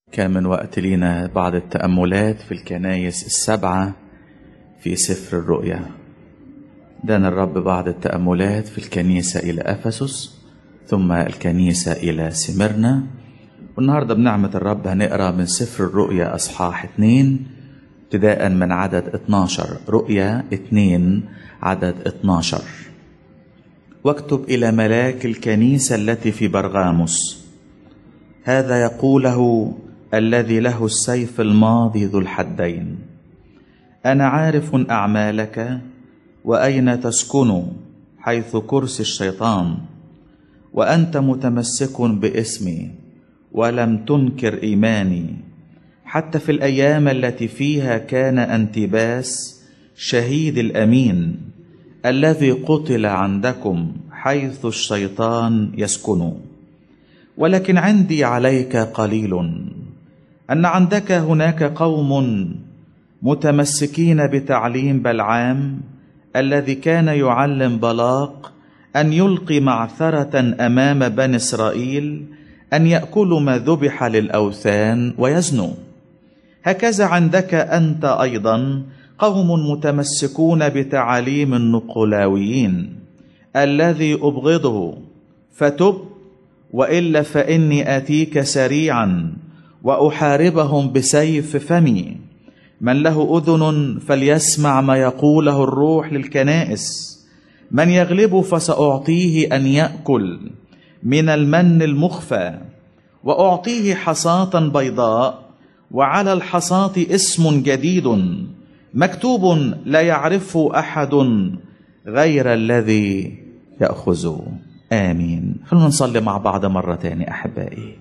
كان من وقت لينا بعض التأملات في الكنايس السبعة في سفر الرؤيا دان الرب بعض التأملات في الكنيسة إلى أفسس ثم الكنيسة إلى سمرنا والنهاردة بنعمة الرب هنقرأ من سفر الرؤيا أصحاح اتنين ابتداء من عدد 12 رؤيا اتنين عدد 12 واكتب إلى ملاك الكنيسة التي في برغاموس هذا يقوله الذي له السيف الماضي ذو الحدين انا عارف اعمالك واين تسكن حيث كرسي الشيطان وانت متمسك باسمي ولم تنكر ايماني حتى في الايام التي فيها كان انتباس شهيد الامين الذي قتل عندكم حيث الشيطان يسكن ولكن عندي عليك قليل ان عندك هناك قوم متمسكين بتعليم بلعام الذي كان يعلم بلاق ان يلقي معثره امام بني اسرائيل ان ياكلوا ما ذبح للاوثان ويزنوا هكذا عندك انت ايضا قوم متمسكون بتعاليم النقلاويين الذي ابغضه فتب والا فاني اتيك سريعا واحاربهم بسيف فمي من له اذن فليسمع ما يقوله الروح للكنائس من يغلب فساعطيه ان ياكل من المن المخفى واعطيه حصاه بيضاء وعلى الحصاه اسم جديد مكتوب لا يعرفه احد غير الذي ياخذه امين خلونا نصلي مع بعض مره تاني احبائي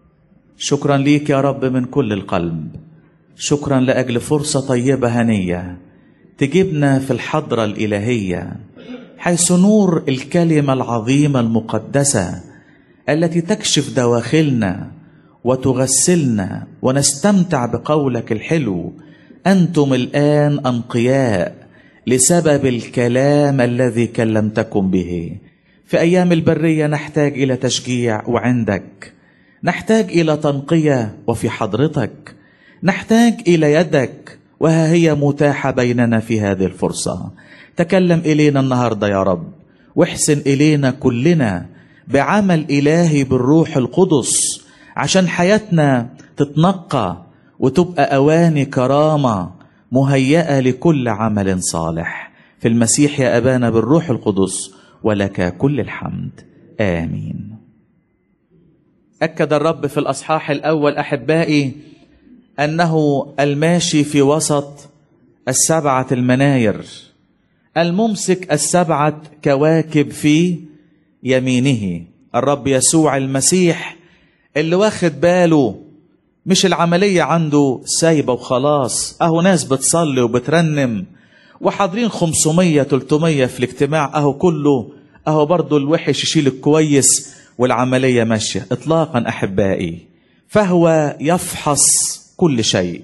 شكرا ليك يا رب من كل القلب شكرا لاجل فرصه طيبه هنيه تجيبنا في الحضره الالهيه حيث نور الكلمه العظيمه المقدسه التي تكشف دواخلنا وتغسلنا ونستمتع بقولك الحلو انتم الان انقياء لسبب الكلام الذي كلمتكم به في ايام البريه نحتاج الى تشجيع وعندك نحتاج الى تنقيه وفي حضرتك نحتاج الى يدك وها هي متاحه بيننا في هذه الفرصه تكلم الينا النهارده يا رب واحسن الينا كلنا بعمل الهي بالروح القدس عشان حياتنا تتنقى وتبقى اواني كرامه مهيئه لكل عمل صالح في المسيح يا ابانا بالروح القدس ولك كل الحمد امين اكد الرب في الاصحاح الاول احبائي انه الماشي في وسط السبعه المناير الممسك السبعه كواكب في يمينه الرب يسوع المسيح اللي واخد باله مش العملية عنده سايبة وخلاص اهو ناس بتصلي وبترنم وحاضرين 500 300 في الاجتماع اهو كله اهو برضه الوحش يشيل الكويس والعملية ماشية اطلاقا احبائي فهو يفحص كل شيء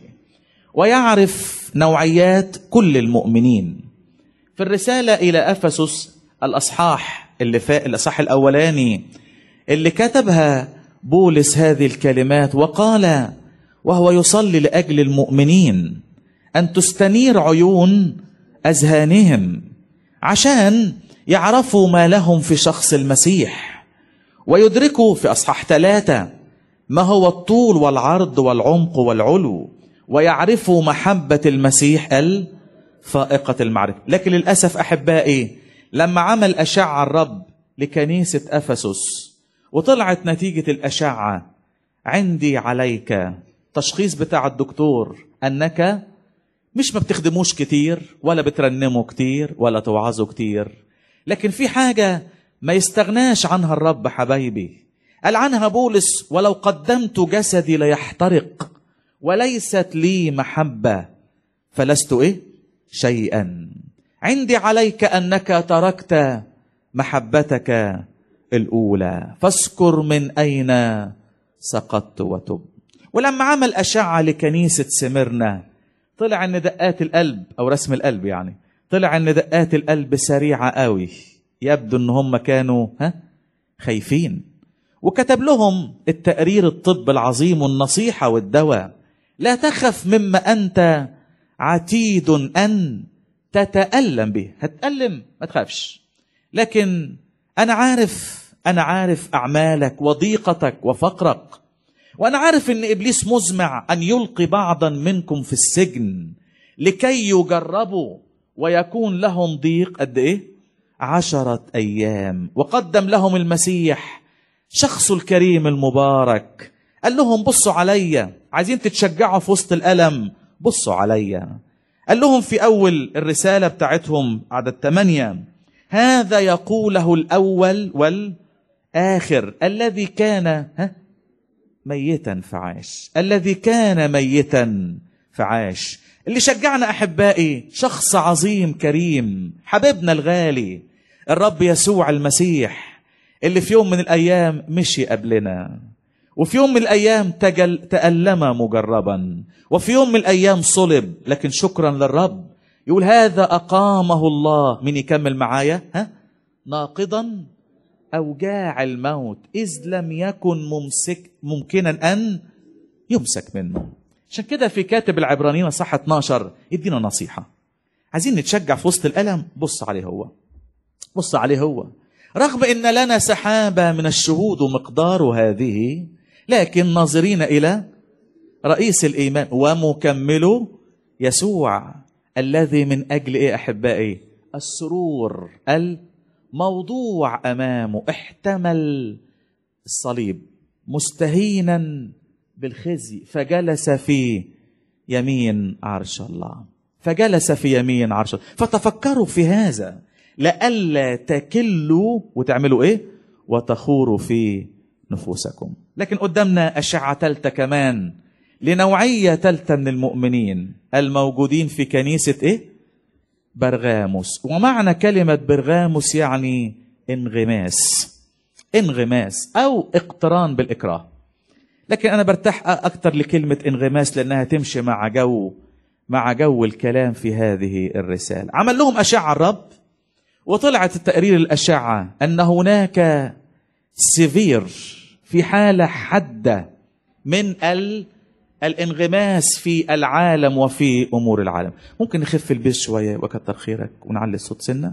ويعرف نوعيات كل المؤمنين في الرسالة إلى أفسس الأصحاح اللي فا... الأصحاح الأولاني اللي كتبها بولس هذه الكلمات وقال وهو يصلي لاجل المؤمنين ان تستنير عيون اذهانهم عشان يعرفوا ما لهم في شخص المسيح ويدركوا في اصحاح ثلاثه ما هو الطول والعرض والعمق والعلو ويعرفوا محبه المسيح الفائقه المعرفه لكن للاسف احبائي لما عمل اشعه الرب لكنيسه افسس وطلعت نتيجة الأشعة عندي عليك تشخيص بتاع الدكتور أنك مش ما بتخدموش كتير ولا بترنموا كتير ولا توعظوا كتير لكن في حاجة ما يستغناش عنها الرب حبايبي قال عنها بولس ولو قدمت جسدي ليحترق وليست لي محبة فلست إيه شيئا عندي عليك أنك تركت محبتك الأولى فاذكر من أين سقطت وتب ولما عمل أشعة لكنيسة سمرنا طلع أن دقات القلب أو رسم القلب يعني طلع أن دقات القلب سريعة قوي يبدو أن هم كانوا ها خايفين وكتب لهم التقرير الطب العظيم والنصيحة والدواء لا تخف مما أنت عتيد أن تتألم به هتألم ما تخافش لكن أنا عارف أنا عارف أعمالك وضيقتك وفقرك وأنا عارف أن إبليس مزمع أن يلقي بعضا منكم في السجن لكي يجربوا ويكون لهم ضيق قد إيه؟ عشرة أيام وقدم لهم المسيح شخص الكريم المبارك قال لهم بصوا عليا عايزين تتشجعوا في وسط الألم بصوا عليا قال لهم في أول الرسالة بتاعتهم عدد ثمانية هذا يقوله الأول والآخر الذي كان ها ميتا فعاش الذي كان ميتا فعاش اللي شجعنا أحبائي شخص عظيم كريم حبيبنا الغالي الرب يسوع المسيح اللي في يوم من الأيام مشي قبلنا وفي يوم من الأيام تجل تألم مجربا وفي يوم من الأيام صلب لكن شكرا للرب يقول هذا أقامه الله من يكمل معايا ها ناقضا أوجاع الموت إذ لم يكن ممسك ممكنا أن يمسك منه عشان كده في كاتب العبرانيين صح 12 يدينا نصيحة عايزين نتشجع في وسط الألم بص عليه هو بص عليه هو رغم ان لنا سحابه من الشهود ومقدار هذه لكن ناظرين الى رئيس الايمان ومكمله يسوع الذي من اجل ايه احبائي السرور الموضوع امامه احتمل الصليب مستهينا بالخزي فجلس في يمين عرش الله فجلس في يمين عرش الله فتفكروا في هذا لئلا تكلوا وتعملوا ايه وتخوروا في نفوسكم لكن قدامنا أشعة تالتة كمان لنوعية تالتة من المؤمنين الموجودين في كنيسة ايه برغاموس ومعنى كلمة برغاموس يعني انغماس انغماس أو اقتران بالإكراه لكن أنا برتاح أكتر لكلمة انغماس لأنها تمشي مع جو مع جو الكلام في هذه الرسالة عمل لهم أشعة الرب وطلعت التقرير الأشعة أن هناك سيفير في حالة حادة من ال الانغماس في العالم وفي أمور العالم ممكن نخف البيت شوية وكتر خيرك ونعلي الصوت سنة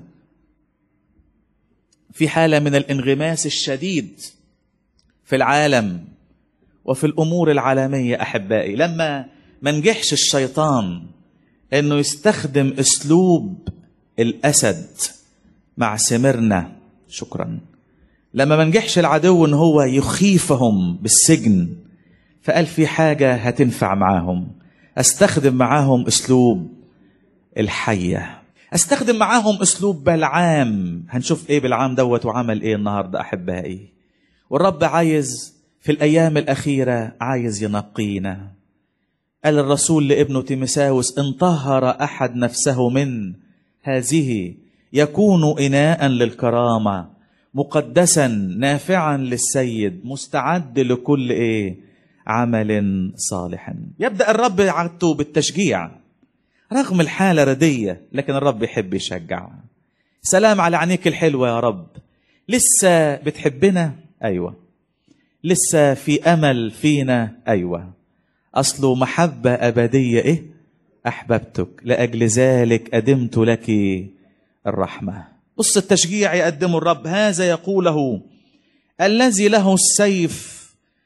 في حالة من الانغماس الشديد في العالم وفي الأمور العالمية أحبائي لما ما نجحش الشيطان أنه يستخدم أسلوب الأسد مع سمرنا شكرا لما ما نجحش العدو ان هو يخيفهم بالسجن فقال في حاجه هتنفع معاهم استخدم معاهم اسلوب الحيه استخدم معاهم اسلوب بلعام هنشوف ايه بالعام دوت وعمل ايه النهارده احبائي والرب عايز في الايام الاخيره عايز ينقينا قال الرسول لابنه تيمساوس ان طهر احد نفسه من هذه يكون اناء للكرامه مقدسا نافعا للسيد مستعد لكل ايه عمل صالح يبدا الرب عادته بالتشجيع رغم الحاله رديه لكن الرب يحب يشجع سلام على عينيك الحلوه يا رب لسه بتحبنا ايوه لسه في امل فينا ايوه اصله محبه ابديه ايه احببتك لاجل ذلك ادمت لك الرحمه بص التشجيع يقدمه الرب هذا يقوله الذي له السيف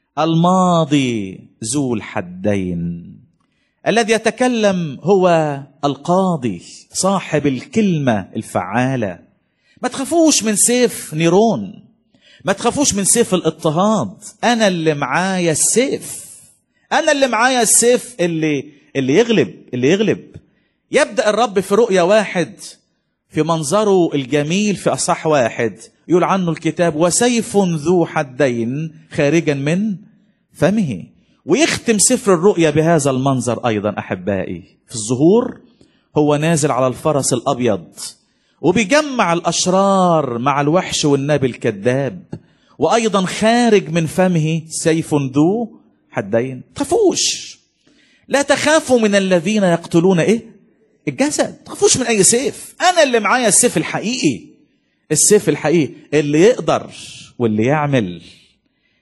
الماضي ذو الحدين الذي يتكلم هو القاضي صاحب الكلمه الفعاله ما تخافوش من سيف نيرون ما تخافوش من سيف الاضطهاد انا اللي معايا السيف انا اللي معايا السيف اللي اللي يغلب اللي يغلب يبدا الرب في رؤيا واحد في منظره الجميل في أصح واحد يقول عنه الكتاب وسيف ذو حدين خارجا من فمه ويختم سفر الرؤيا بهذا المنظر أيضا أحبائي في الظهور هو نازل على الفرس الأبيض وبيجمع الأشرار مع الوحش والنبي الكذاب وأيضا خارج من فمه سيف ذو حدين تخافوش لا تخافوا من الذين يقتلون إيه الجسد تخافوش من اي سيف انا اللي معايا السيف الحقيقي السيف الحقيقي اللي يقدر واللي يعمل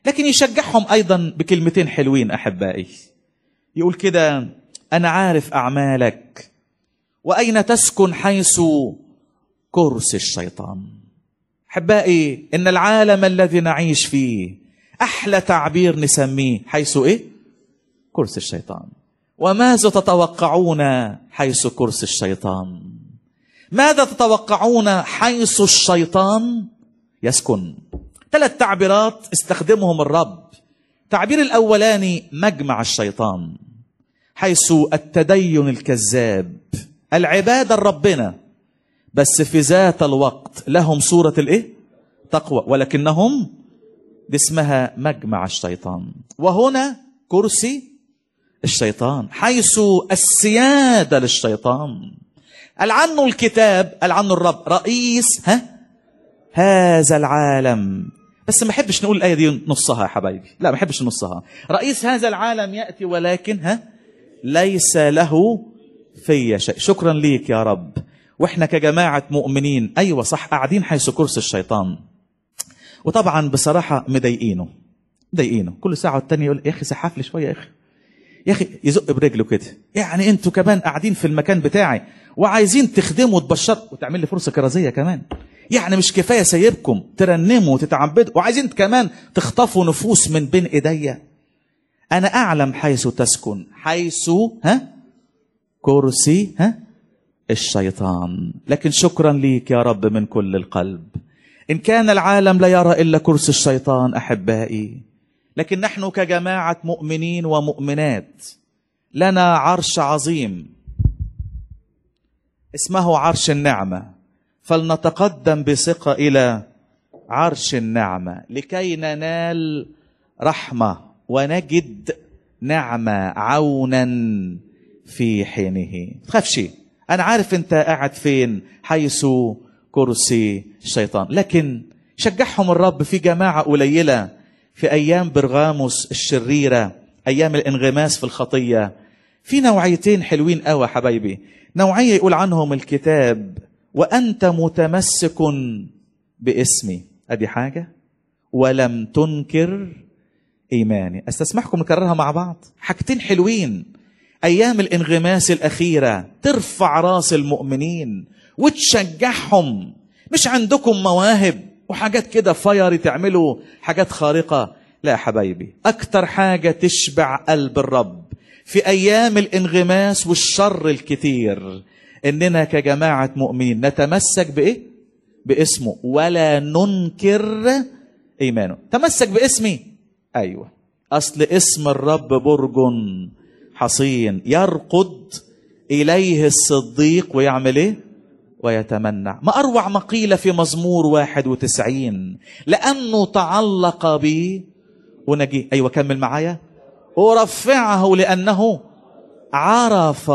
لكن يشجعهم ايضا بكلمتين حلوين احبائي يقول كده انا عارف اعمالك واين تسكن حيث كرسي الشيطان احبائي ان العالم الذي نعيش فيه احلى تعبير نسميه حيث ايه كرسي الشيطان وماذا تتوقعون حيث كرسي الشيطان ماذا تتوقعون حيث الشيطان يسكن ثلاث تعبيرات استخدمهم الرب تعبير الاولاني مجمع الشيطان حيث التدين الكذاب العباده لربنا بس في ذات الوقت لهم صوره الايه تقوى ولكنهم دي اسمها مجمع الشيطان وهنا كرسي الشيطان حيث السياده للشيطان قال عنه الكتاب قال عنه الرب رئيس ها هذا العالم بس ما احبش نقول الايه دي نصها يا حبايبي لا ما احبش نصها رئيس هذا العالم ياتي ولكن ها ليس له في شيء شكرا ليك يا رب واحنا كجماعه مؤمنين ايوه صح قاعدين حيث كرسي الشيطان وطبعا بصراحه مضايقينه مضايقينه كل ساعه والتانيه يقول يا اخي سحف لي شويه يا اخي يا اخي يزق برجله كده يعني انتوا كمان قاعدين في المكان بتاعي وعايزين تخدموا وتبشروا وتعمل لي فرصه كرازيه كمان يعني مش كفايه سايبكم ترنموا وتتعبدوا وعايزين كمان تخطفوا نفوس من بين ايديا انا اعلم حيث تسكن حيث ها كرسي ها الشيطان لكن شكرا ليك يا رب من كل القلب ان كان العالم لا يرى الا كرسي الشيطان احبائي لكن نحن كجماعه مؤمنين ومؤمنات لنا عرش عظيم اسمه عرش النعمه فلنتقدم بثقه الى عرش النعمه لكي ننال رحمه ونجد نعمه عونا في حينه تخافش انا عارف انت قاعد فين حيث كرسي الشيطان لكن شجعهم الرب في جماعه قليله في ايام برغاموس الشريره ايام الانغماس في الخطيه في نوعيتين حلوين قوي حبايبي نوعيه يقول عنهم الكتاب وانت متمسك باسمي ادي حاجه ولم تنكر ايماني استسمحكم نكررها مع بعض حاجتين حلوين ايام الانغماس الاخيره ترفع راس المؤمنين وتشجعهم مش عندكم مواهب وحاجات كده فاير تعملوا حاجات خارقه لا يا حبايبي اكتر حاجه تشبع قلب الرب في ايام الانغماس والشر الكتير اننا كجماعه مؤمنين نتمسك بايه باسمه ولا ننكر ايمانه تمسك باسمي ايوه اصل اسم الرب برج حصين يرقد اليه الصديق ويعمل ايه ويتمنع ما اروع ما قيل في مزمور واحد وتسعين لانه تعلق بي ونجي ايوه كمل معايا ارفعه لانه عرف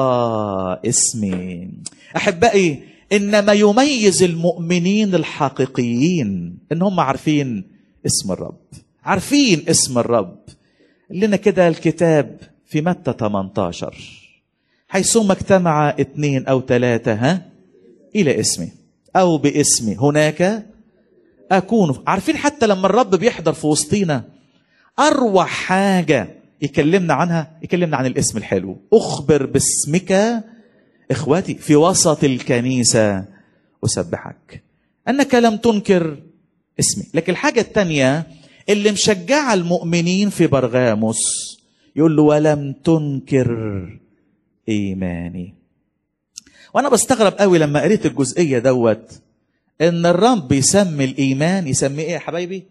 اسمي احبائي ان ما يميز المؤمنين الحقيقيين ان هم عارفين اسم الرب عارفين اسم الرب لنا كده الكتاب في متى 18 حيثما اجتمع اثنين او ثلاثه ها الى اسمي او باسمي هناك اكون عارفين حتى لما الرب بيحضر في وسطينا اروع حاجه يكلمنا عنها يكلمنا عن الاسم الحلو اخبر باسمك اخواتي في وسط الكنيسه اسبحك انك لم تنكر اسمي لكن الحاجه الثانيه اللي مشجعه المؤمنين في برغاموس يقول له ولم تنكر ايماني وانا بستغرب قوي لما قريت الجزئيه دوت ان الرب يسمي الايمان يسميه ايه يا حبايبي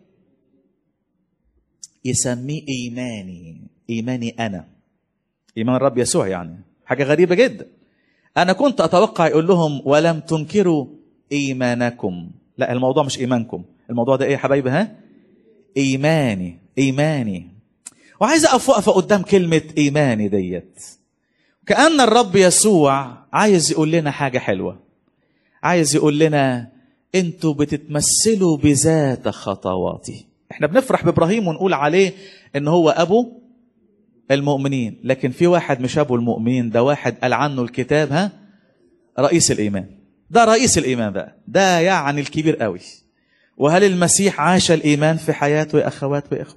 يسميه ايماني ايماني انا ايمان الرب يسوع يعني حاجه غريبه جدا انا كنت اتوقع يقول لهم ولم تنكروا ايمانكم لا الموضوع مش ايمانكم الموضوع ده ايه يا حبايبي ها ايماني ايماني وعايز اقف وقفه قدام كلمه ايماني ديت كان الرب يسوع عايز يقول لنا حاجه حلوه عايز يقول لنا انتوا بتتمثلوا بذات خطواتي احنا بنفرح بابراهيم ونقول عليه ان هو ابو المؤمنين لكن في واحد مش ابو المؤمنين ده واحد قال عنه الكتاب ها رئيس الايمان ده رئيس الايمان بقى ده يعني الكبير قوي وهل المسيح عاش الايمان في حياته يا اخوات واخوه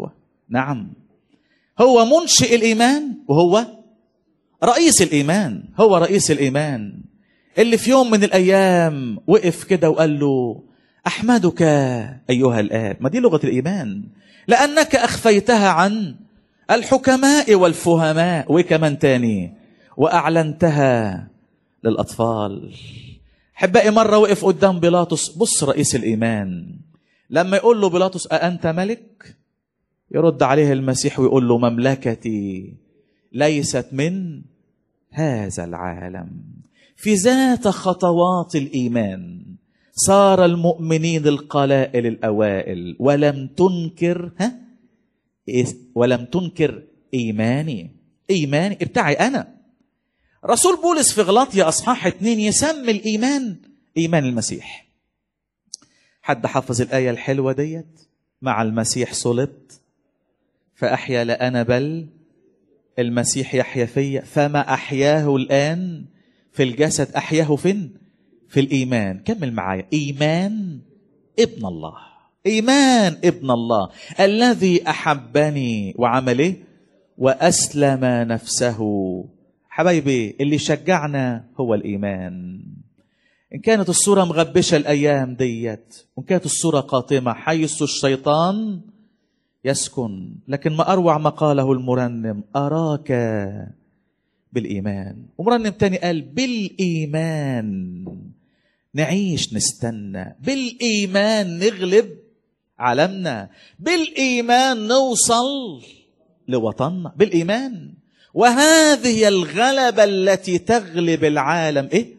نعم هو منشئ الايمان وهو رئيس الايمان هو رئيس الايمان اللي في يوم من الايام وقف كده وقال له احمدك ايها الاب ما دي لغه الايمان لانك اخفيتها عن الحكماء والفهماء وكمان تاني واعلنتها للاطفال احبائي مره وقف قدام بيلاطس بص رئيس الايمان لما يقول له بيلاطس أأنت ملك يرد عليه المسيح ويقول له مملكتي ليست من هذا العالم في ذات خطوات الايمان صار المؤمنين القلائل الاوائل ولم تنكر ها ولم تنكر ايماني ايماني ابتعي انا رسول بولس في غلاطيا اصحاح اتنين يسمي الايمان ايمان المسيح حد حفظ الايه الحلوه ديت مع المسيح صلبت فاحيا لا انا بل المسيح يحيا فيا فما احياه الان في الجسد احياه فين في الايمان كمل معايا ايمان ابن الله ايمان ابن الله الذي احبني وعمل ايه واسلم نفسه حبايبي اللي شجعنا هو الايمان ان كانت الصوره مغبشه الايام ديت وان كانت الصوره قاتمه حيث الشيطان يسكن لكن ما اروع ما قاله المرنم اراك بالايمان ومرنم تاني قال بالايمان نعيش نستنى بالايمان نغلب عالمنا بالايمان نوصل لوطننا بالايمان وهذه الغلبه التي تغلب العالم ايه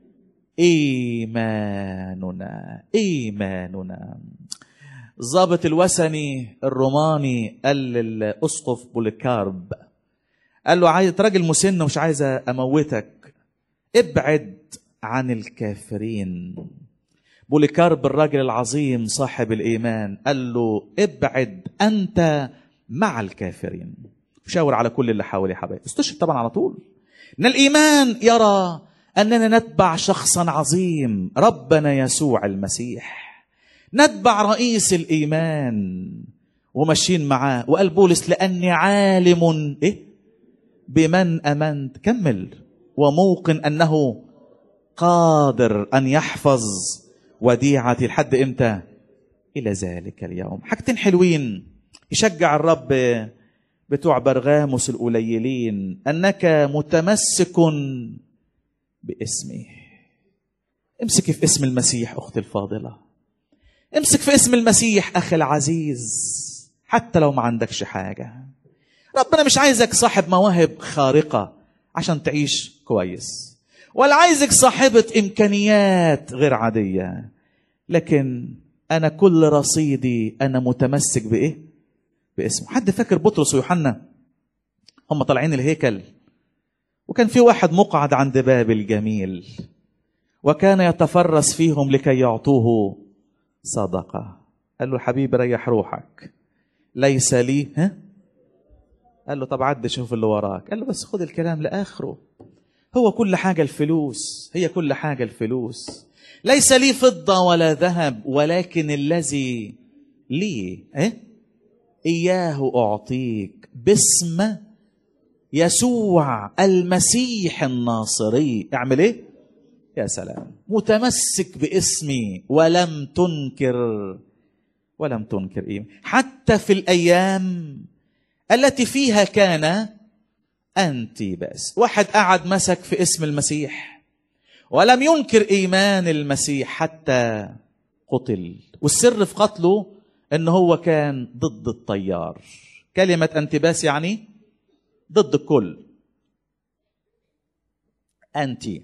ايماننا ايماننا الضابط الوثني الروماني قال للاسقف بوليكارب قال له عايز راجل مسن ومش عايز اموتك ابعد عن الكافرين بوليكارب الراجل العظيم صاحب الايمان قال له ابعد انت مع الكافرين شاور على كل اللي حواليه حبايبي استشهد طبعا على طول ان الايمان يرى اننا نتبع شخصا عظيم ربنا يسوع المسيح نتبع رئيس الايمان وماشيين معاه وقال بولس لاني عالم ايه بمن امنت كمل وموقن انه قادر ان يحفظ وديعتي لحد امتى الى ذلك اليوم حاجتين حلوين يشجع الرب بتوع برغاموس القليلين انك متمسك باسمه امسكي في اسم المسيح اختي الفاضله امسك في اسم المسيح اخي العزيز حتى لو ما عندكش حاجه ربنا مش عايزك صاحب مواهب خارقه عشان تعيش كويس ولا عايزك صاحبه امكانيات غير عاديه لكن انا كل رصيدي انا متمسك بايه باسمه حد فاكر بطرس ويوحنا هم طالعين الهيكل وكان في واحد مقعد عند باب الجميل وكان يتفرس فيهم لكي يعطوه صدقة قال له حبيبي ريح روحك ليس لي ها قال له طب عد شوف اللي وراك قال له بس خد الكلام لآخره هو كل حاجة الفلوس هي كل حاجة الفلوس ليس لي فضة ولا ذهب ولكن الذي لي إيه؟ إياه أعطيك باسم يسوع المسيح الناصري اعمل ايه يا سلام متمسك باسمي ولم تنكر ولم تنكر إيمان حتى في الأيام التي فيها كان أنت بس واحد قعد مسك في اسم المسيح ولم ينكر إيمان المسيح حتى قتل والسر في قتله أنه هو كان ضد الطيار كلمة أنتباس يعني ضد الكل أنتي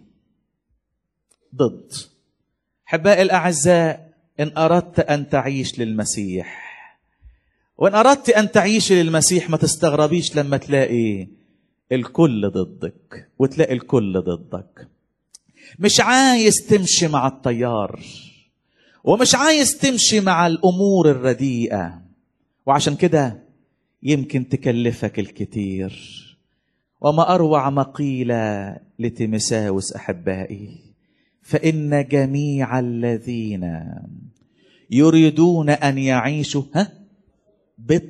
ضد احبائي الاعزاء ان اردت ان تعيش للمسيح وان اردت ان تعيش للمسيح ما تستغربيش لما تلاقي الكل ضدك وتلاقي الكل ضدك مش عايز تمشي مع التيار ومش عايز تمشي مع الامور الرديئه وعشان كده يمكن تكلفك الكثير وما اروع ما قيل لتيمساوس احبائي فإن جميع الذين يريدون أن يعيشوا ها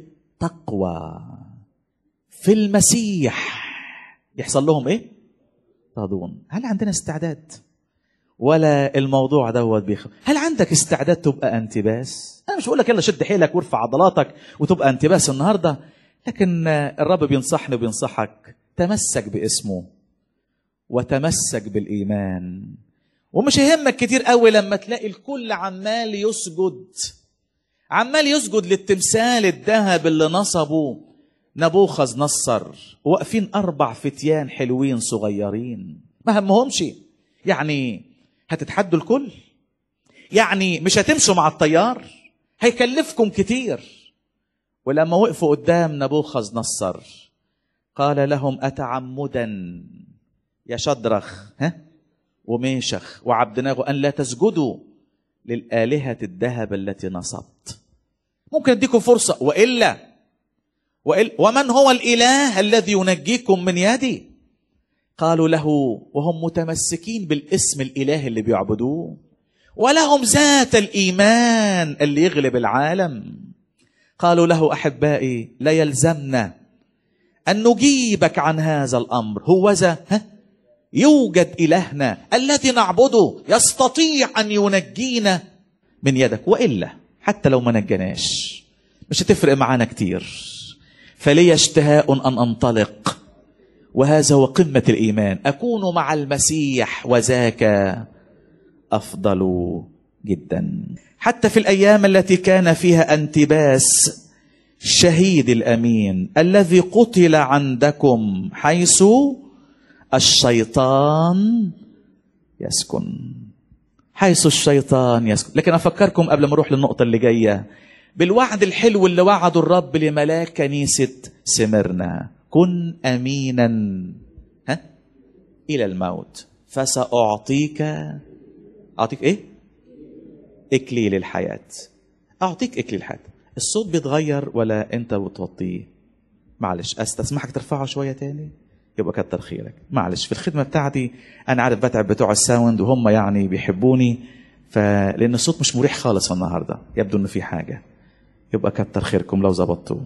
تقوى في المسيح يحصل لهم ايه يضطهدون هل عندنا استعداد ولا الموضوع دوت بيخ هل عندك استعداد تبقى انتباس انا مش بقول لك يلا شد حيلك وارفع عضلاتك وتبقى انتباس النهارده لكن الرب بينصحني وبينصحك تمسك باسمه وتمسك بالايمان ومش هيهمك كتير قوي لما تلاقي الكل عمال يسجد عمال يسجد للتمثال الذهب اللي نصبه نبوخذ نصر واقفين اربع فتيان حلوين صغيرين ما همهمش يعني هتتحدوا الكل يعني مش هتمشوا مع التيار هيكلفكم كتير ولما وقفوا قدام نبوخذ نصر قال لهم أتعمدا يا شدرخ ها وميشخ وعبدناغ أن لا تسجدوا للآلهة الذهب التي نصبت ممكن اديكم فرصة وإلا وإلا ومن هو الإله الذي ينجيكم من يدي قالوا له وهم متمسكين بالاسم الإله اللي بيعبدوه ولهم ذات الإيمان اللي يغلب العالم قالوا له أحبائي لا يلزمنا أن نجيبك عن هذا الأمر هو ذا ها يوجد إلهنا الذي نعبده يستطيع أن ينجينا من يدك وإلا حتى لو ما نجناش مش هتفرق معانا كتير فلي اشتهاء أن أنطلق وهذا هو قمة الإيمان أكون مع المسيح وذاك أفضل جدا حتى في الأيام التي كان فيها أنتباس شهيد الأمين الذي قتل عندكم حيث الشيطان يسكن حيث الشيطان يسكن لكن أفكركم قبل ما أروح للنقطة اللي جاية بالوعد الحلو اللي وعده الرب لملاك كنيسة سمرنا كن أمينا ها إلى الموت فسأعطيك أعطيك إيه إكليل الحياة أعطيك إكليل الحياة الصوت بيتغير ولا أنت بتوطيه معلش أستسمحك ترفعه شوية تاني يبقى كتر خيرك معلش في الخدمة بتاعتي أنا عارف بتعب بتوع الساوند وهم يعني بيحبوني فلأن الصوت مش مريح خالص النهاردة يبدو إنه في حاجة يبقى كتر خيركم لو ظبطتوه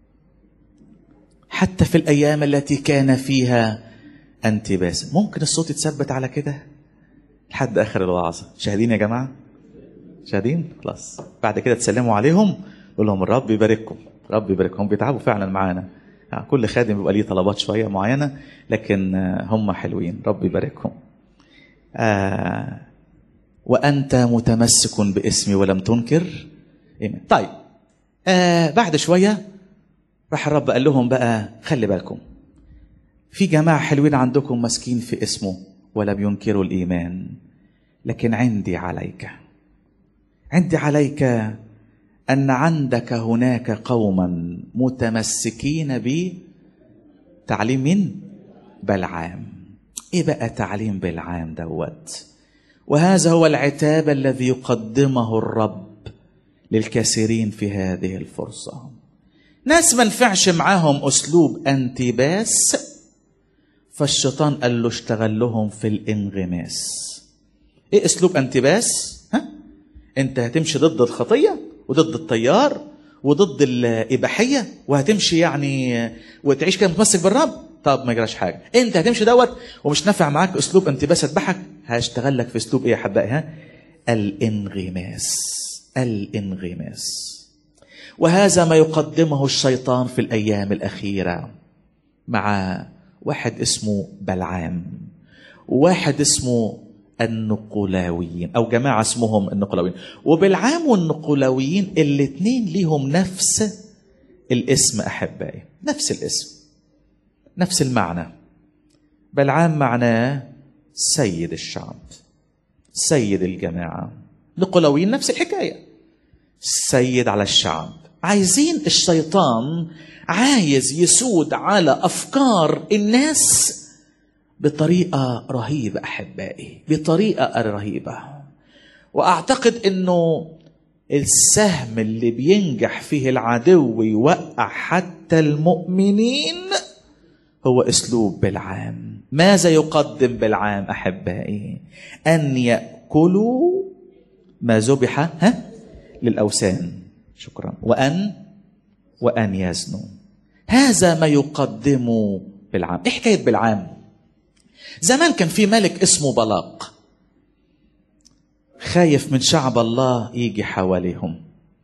حتى في الأيام التي كان فيها انتباس ممكن الصوت يتثبت على كده لحد آخر الوعظة شاهدين يا جماعة شاهدين خلاص بعد كده تسلموا عليهم قول لهم الرب يبارككم رب يباركهم بيتعبوا فعلا معانا يعني كل خادم بيبقى ليه طلبات شوية معينة لكن هم حلوين رب يباركهم آه وأنت متمسك باسمي ولم تنكر إيمان طيب آه بعد شوية راح الرب قال لهم بقى خلي بالكم في جماعة حلوين عندكم ماسكين في اسمه ولم ينكروا الإيمان لكن عندي عليك عندي عليك أن عندك هناك قوما متمسكين بتعليم من بلعام إيه بقى تعليم بلعام دوت وهذا هو العتاب الذي يقدمه الرب للكثيرين في هذه الفرصة ناس ما نفعش معاهم أسلوب انتباس فالشيطان قال له اشتغل لهم في الانغماس ايه اسلوب انتباس ها انت هتمشي ضد الخطيه وضد التيار وضد الاباحيه وهتمشي يعني وتعيش كده متمسك بالرب طب ما يجراش حاجه انت هتمشي دوت ومش نافع معاك اسلوب انتباس اذبحك هشتغل لك في اسلوب ايه يا حبائي ها الانغماس الانغماس وهذا ما يقدمه الشيطان في الايام الاخيره مع واحد اسمه بلعام وواحد اسمه النقلاويين او جماعه اسمهم النقلاويين وبلعام والنقلاويين الاثنين ليهم نفس الاسم احبائي نفس الاسم نفس المعنى بلعام معناه سيد الشعب سيد الجماعه نقلاويين نفس الحكايه سيد على الشعب عايزين الشيطان عايز يسود على افكار الناس بطريقه رهيبه احبائي بطريقه رهيبه واعتقد انه السهم اللي بينجح فيه العدو يوقع حتى المؤمنين هو اسلوب بالعام ماذا يقدم بالعام احبائي ان ياكلوا ما ذبح ها للاوثان شكرا وان وأن يزنوا هذا ما يقدم بالعام إيه حكاية بالعام زمان كان في ملك اسمه بلاق خايف من شعب الله يجي حواليهم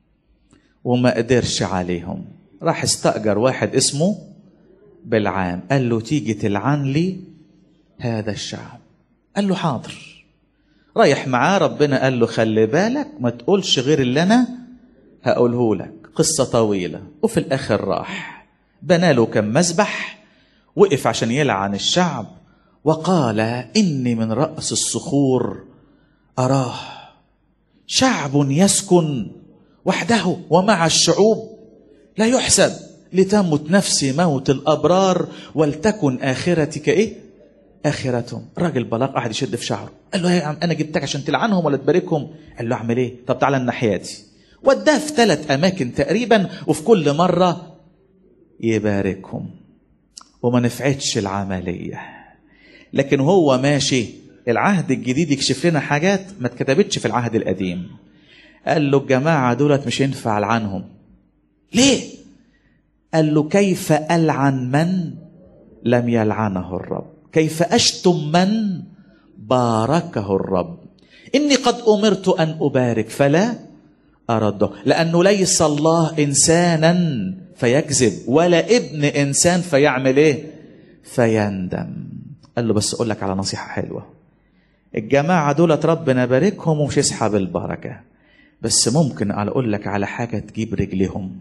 وما قدرش عليهم راح استأجر واحد اسمه بالعام قال له تيجي تلعن لي هذا الشعب قال له حاضر رايح معاه ربنا قال له خلي بالك ما تقولش غير اللي انا هقوله لك قصة طويلة وفي الآخر راح بنى له كم مسبح وقف عشان يلعن الشعب وقال إني من رأس الصخور أراه شعب يسكن وحده ومع الشعوب لا يحسب لتمت نفسي موت الأبرار ولتكن آخرتك إيه آخرتهم راجل بلاق قاعد يشد في شعره قال له يا عم أنا جبتك عشان تلعنهم ولا تباركهم قال له أعمل إيه طب تعالى الناحيتي وداه في ثلاث أماكن تقريبا وفي كل مرة يباركهم وما نفعتش العملية لكن هو ماشي العهد الجديد يكشف لنا حاجات ما اتكتبتش في العهد القديم قال له الجماعة دولت مش ينفع ألعنهم ليه؟ قال له كيف ألعن من لم يلعنه الرب كيف أشتم من باركه الرب إني قد أمرت أن أبارك فلا أرده لأنه ليس الله إنسانا فيكذب ولا ابن إنسان فيعمل إيه فيندم قال له بس أقول لك على نصيحة حلوة الجماعة دولت ربنا باركهم ومش يسحب البركة بس ممكن أقول لك على حاجة تجيب رجلهم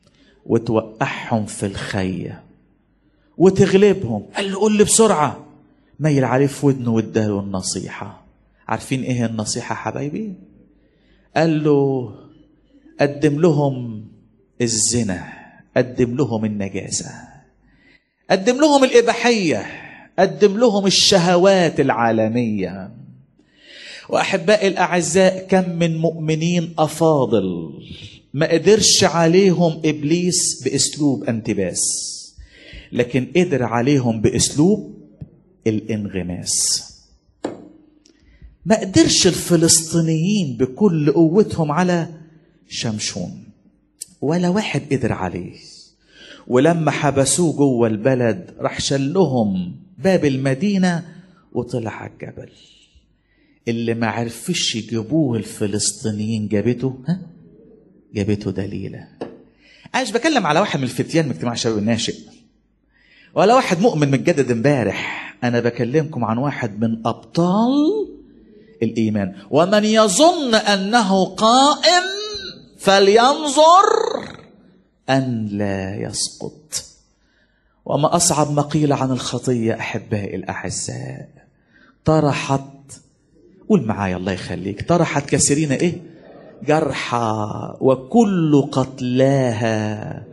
وتوقعهم في الخية وتغلبهم قال له قول لي بسرعة ميل عليه في ودنه واداله النصيحة عارفين ايه النصيحة حبايبي قال له قدم لهم الزنا قدم لهم النجاسة قدم لهم الإباحية قدم لهم الشهوات العالمية وأحبائي الأعزاء كم من مؤمنين أفاضل ما قدرش عليهم إبليس بأسلوب انتباس لكن قدر عليهم بأسلوب الانغماس ما قدرش الفلسطينيين بكل قوتهم على شمشون ولا واحد قدر عليه ولما حبسوه جوه البلد راح شلهم باب المدينة وطلع على الجبل اللي ما عرفش يجيبوه الفلسطينيين جابته ها جابته دليلة أنا مش بكلم على واحد من الفتيان من اجتماع الشباب الناشئ ولا واحد مؤمن متجدد امبارح أنا بكلمكم عن واحد من أبطال الإيمان ومن يظن أنه قائم فلينظر أن لا يسقط وما أصعب ما قيل عن الخطية أحبائي الأعزاء طرحت قول معايا الله يخليك طرحت كثيرين إيه جرحى وكل قتلاها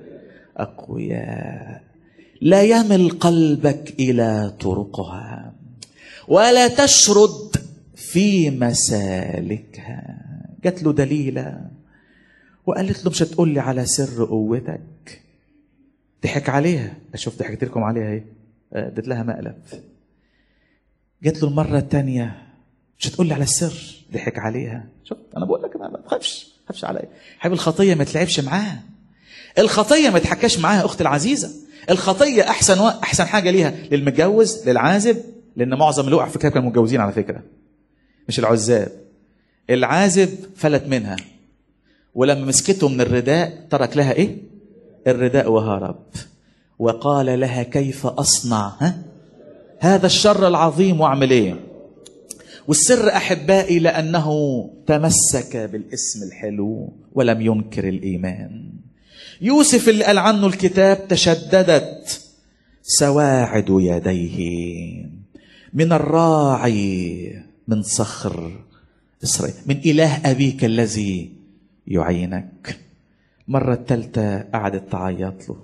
أقوياء لا يمل قلبك إلى طرقها ولا تشرد في مسالكها جات له دليلة وقالت له مش هتقول لي على سر قوتك ضحك عليها اشوف ضحكت لكم عليها ايه اديت لها مقلب جات له المره الثانيه مش هتقول لي على السر ضحك عليها شوف انا بقول لك ما تخافش ما تخافش عليا حبيب الخطيه ما تلعبش معاها الخطيه ما تحكاش معاها اختي العزيزه الخطيه احسن و... احسن حاجه ليها للمتجوز للعازب لان معظم اللي وقع في كده كانوا متجوزين على فكره مش العزاب العازب فلت منها ولما مسكته من الرداء ترك لها ايه الرداء وهرب وقال لها كيف اصنع ها؟ هذا الشر العظيم واعمل ايه والسر احبائي لانه تمسك بالاسم الحلو ولم ينكر الايمان يوسف اللي قال عنه الكتاب تشددت سواعد يديه من الراعي من صخر اسرائيل من اله ابيك الذي يعينك مرة التالتة قعدت تعيط له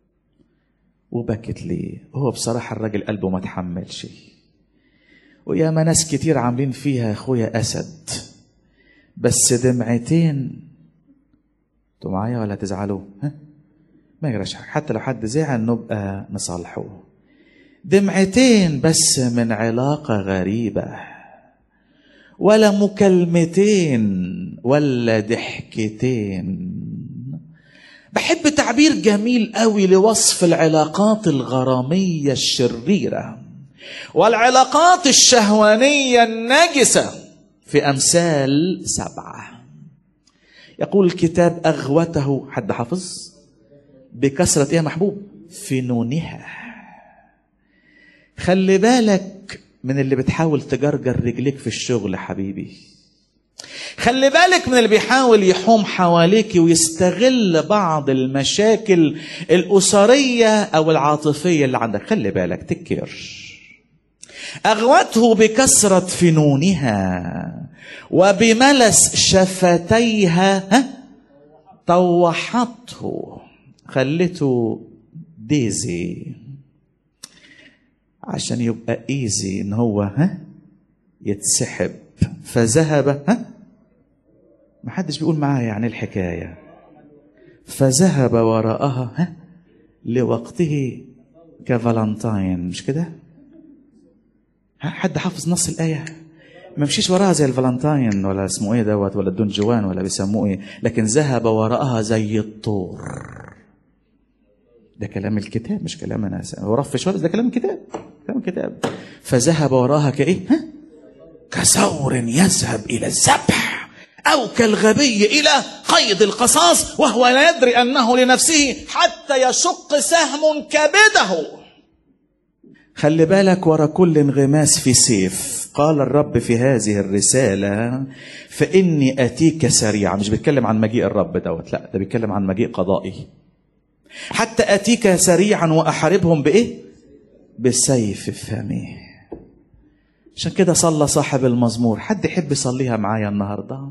وبكت لي هو بصراحة الراجل قلبه ما تحملش ويا ما ناس كتير عاملين فيها اخويا اسد بس دمعتين انتوا معايا ولا تزعلوا ها ما يجراش حاجه حتى لو حد زعل نبقى نصالحه دمعتين بس من علاقه غريبه ولا مكالمتين ولا ضحكتين بحب تعبير جميل قوي لوصف العلاقات الغرامية الشريرة والعلاقات الشهوانية النجسة في أمثال سبعة يقول الكتاب أغوته حد حافظ بكثرة إيه يا محبوب فنونها خلي بالك من اللي بتحاول تجرجر رجليك في الشغل حبيبي خلي بالك من اللي بيحاول يحوم حواليك ويستغل بعض المشاكل الأسرية أو العاطفية اللي عندك خلي بالك تكير أغوته بكثرة فنونها وبملس شفتيها ها طوحته خلته ديزي عشان يبقى ايزي ان هو ها يتسحب فذهب ها ما حدش بيقول معايا يعني الحكاية فذهب وراءها ها لوقته كفالنتاين مش كده ها حد حافظ نص الآية ما مشيش وراها زي الفالنتاين ولا اسمه ايه دوت ولا الدون جوان ولا بيسموه ايه لكن ذهب وراءها زي الطور ده كلام الكتاب مش كلام انا ورف شويه ده كلام الكتاب كلام الكتاب فذهب وراها كايه ها كثور يذهب الى الذبح او كالغبي الى قيد القصاص وهو لا يدري انه لنفسه حتى يشق سهم كبده خلي بالك ورا كل انغماس في سيف قال الرب في هذه الرسالة فإني أتيك سريعا مش بيتكلم عن مجيء الرب دوت لا ده بيتكلم عن مجيء قضائي حتى أتيك سريعا وأحاربهم بإيه بسيف فمه عشان كده صلى صاحب المزمور حد يحب يصليها معايا النهاردة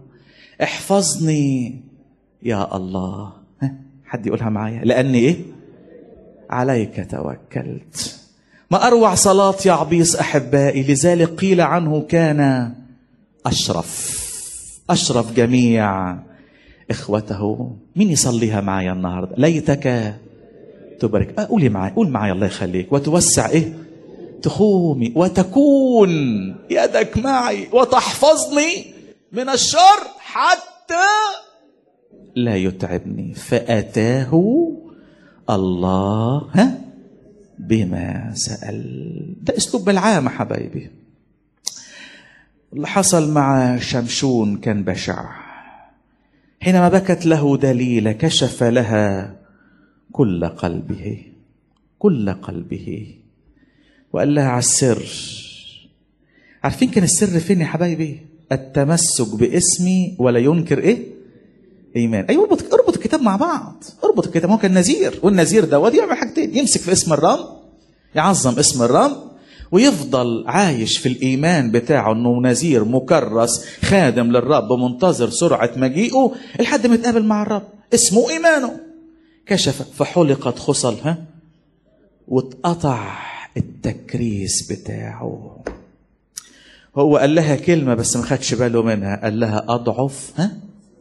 احفظني يا الله ها؟ حد يقولها معايا لأني إيه عليك توكلت ما أروع صلاة يا عبيس أحبائي لذلك قيل عنه كان أشرف أشرف جميع إخوته مين يصليها معايا النهاردة ليتك تبارك أه قولي معايا قول معايا الله يخليك وتوسع إيه تخومي وتكون يدك معي وتحفظني من الشر حتى لا يتعبني فأتاه الله ها بما سأل ده أسلوب بالعامة حبايبي اللي حصل مع شمشون كان بشع حينما بكت له دليل كشف لها كل قلبه كل قلبه وقال لها على السر عارفين كان السر فين يا حبايبي التمسك باسمي ولا ينكر ايه ايمان ايوه اربط اربط الكتاب مع بعض اربط الكتاب هو كان نذير والنذير دوت يعمل حاجتين يمسك في اسم الرب يعظم اسم الرب ويفضل عايش في الايمان بتاعه انه نذير مكرس خادم للرب منتظر سرعه مجيئه لحد ما يتقابل مع الرب اسمه ايمانه كشف فحلقت خصلها واتقطع التكريس بتاعه هو قال لها كلمة بس ما خدش باله منها قال لها أضعف ها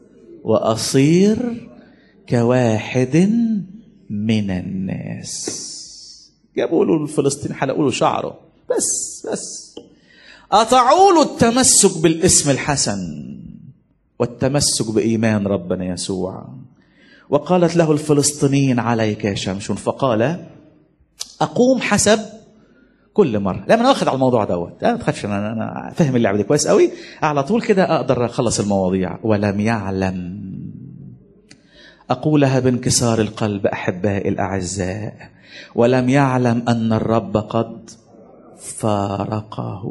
وأصير كواحد من الناس جابوا له الفلسطيني حلقوا له شعره بس بس قطعوا له التمسك بالاسم الحسن والتمسك بإيمان ربنا يسوع وقالت له الفلسطينيين عليك يا شمشون فقال أقوم حسب كل مرة لا أنا واخد على الموضوع دوت أنا ما تخافش أنا, أنا فاهم اللعبة دي كويس قوي على طول كده أقدر أخلص المواضيع ولم يعلم أقولها بانكسار القلب أحبائي الأعزاء ولم يعلم أن الرب قد فارقه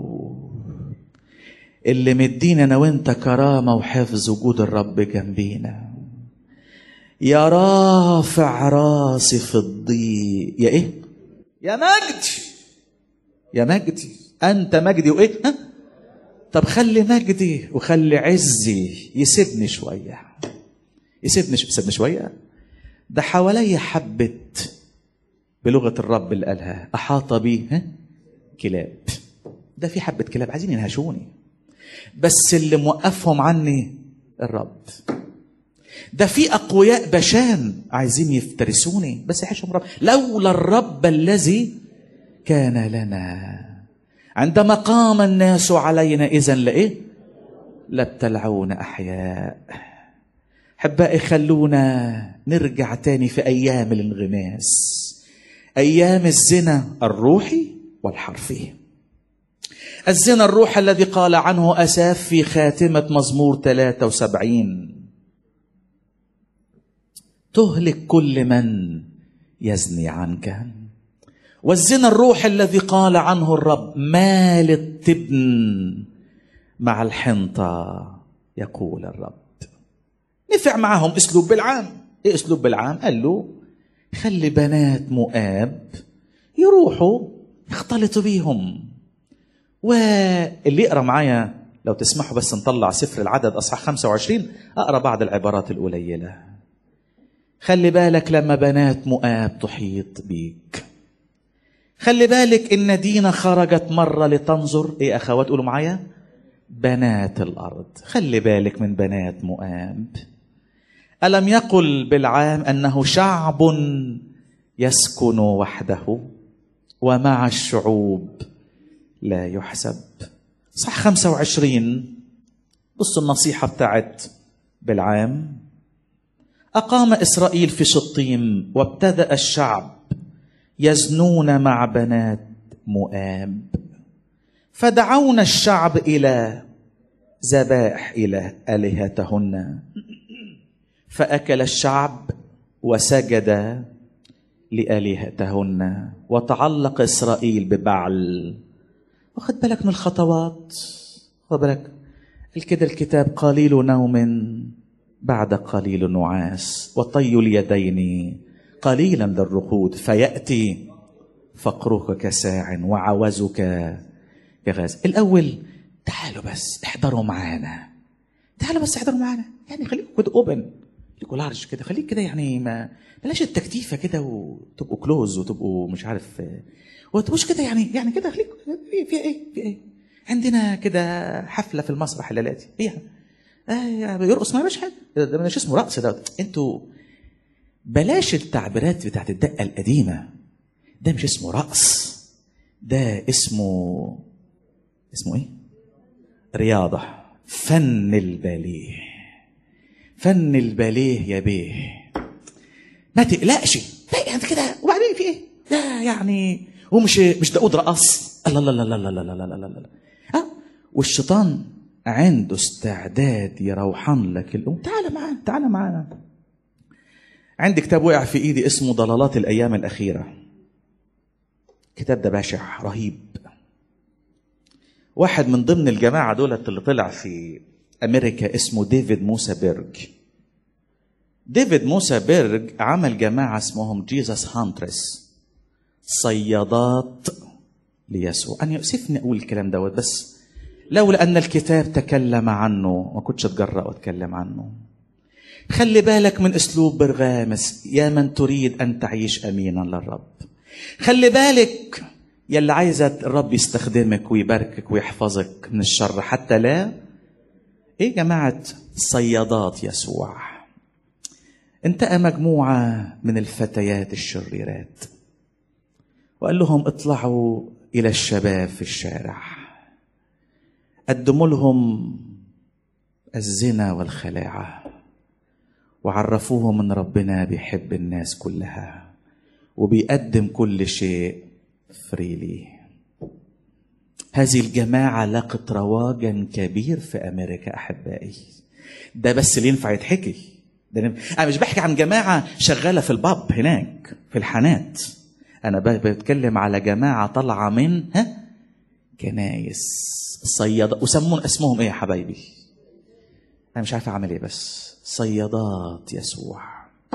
اللي مدينا أنا وأنت كرامة وحفظ وجود الرب جنبينا يا رافع راسي في الضيق يا إيه يا مجدي يا مجدي أنت مجدي وإيه ها؟ طب خلي مجدي وخلي عزي يسيبني شوية يسيبني يسيبني شوية ده حوالي حبة بلغة الرب اللي قالها أحاط بي ها؟ كلاب ده في حبة كلاب عايزين ينهشوني بس اللي موقفهم عني الرب ده في أقوياء بشان عايزين يفترسوني بس يحشهم رب لولا الرب الذي كان لنا عندما قام الناس علينا إذا لإيه لابتلعون أحياء احبائي خلونا نرجع تاني في ايام الانغماس ايام الزنا الروحي والحرفي الزنا الروح الذي قال عنه اساف في خاتمه مزمور 73 تهلك كل من يزني عنك والزنا الروح الذي قال عنه الرب مال التبن مع الحنطة يقول الرب نفع معهم اسلوب بالعام ايه اسلوب بالعام قال له خلي بنات مؤاب يروحوا يختلطوا بيهم واللي يقرا معايا لو تسمحوا بس نطلع سفر العدد اصحاح 25 اقرا بعض العبارات القليله خلي بالك لما بنات مؤاب تحيط بيك خلي بالك ان دينا خرجت مره لتنظر ايه اخوات قولوا معايا بنات الارض خلي بالك من بنات مؤاب الم يقل بالعام انه شعب يسكن وحده ومع الشعوب لا يحسب صح 25 بصوا النصيحة بتاعت بالعام أقام إسرائيل في شطيم وابتدأ الشعب يزنون مع بنات مؤاب فدعونا الشعب إلى ذبائح إلى آلهتهن فأكل الشعب وسجد لآلهتهن وتعلق إسرائيل ببعل واخد بالك من الخطوات واخد بالك كده الكتاب قليل نوم بعد قليل نعاس وطي اليدين قليلا للرقود فيأتي فقرك كساع وعوزك كغاز الأول تعالوا بس احضروا معانا تعالوا بس احضروا معانا يعني خليكم كده اوبن خليكم لارج كده خليك كده يعني ما بلاش التكتيفه كده وتبقوا كلوز وتبقوا مش عارف وتبقوش كده يعني يعني كده خليك في في ايه في ايه عندنا كده حفله في المسرح الليلاتي فيها آه يرقص ما مش حاجه ده مش اسمه رقص ده انتوا بلاش التعبيرات بتاعت الدقه القديمه ده مش اسمه رقص ده اسمه اسمه ايه رياضه فن الباليه فن الباليه يا بيه ما تقلقش لا يعني كده وبعدين في ايه لا يعني ومش مش داود رقص الله الله الله الله الله الله الله الله ها والشيطان عنده استعداد يروحن لك الأم تعال معانا تعال معانا عندي كتاب وقع في ايدي اسمه ضلالات الايام الاخيره الكتاب ده بشع رهيب واحد من ضمن الجماعه دولت اللي طلع في امريكا اسمه ديفيد موسى بيرج ديفيد موسى بيرج عمل جماعه اسمهم جيزس هانترس صيادات ليسوع انا يؤسفني اقول الكلام دوت بس لولا ان الكتاب تكلم عنه ما كنتش اتجرأ واتكلم عنه خلي بالك من اسلوب برغامس يا من تريد ان تعيش امينا للرب خلي بالك يا اللي عايزه الرب يستخدمك ويباركك ويحفظك من الشر حتى لا ايه جماعه صيادات يسوع انتقى مجموعه من الفتيات الشريرات وقال لهم اطلعوا الى الشباب في الشارع قدموا لهم الزنا والخلاعه وعرفوهم ان ربنا بيحب الناس كلها وبيقدم كل شيء فريلي هذه الجماعة لقت رواجا كبير في أمريكا أحبائي ده بس اللي ينفع يتحكي ده أنا مش بحكي عن جماعة شغالة في الباب هناك في الحانات أنا بتكلم على جماعة طالعة من ها كنايس صيادة وسمون اسمهم إيه يا حبايبي أنا مش عارف أعمل إيه بس صيادات يسوع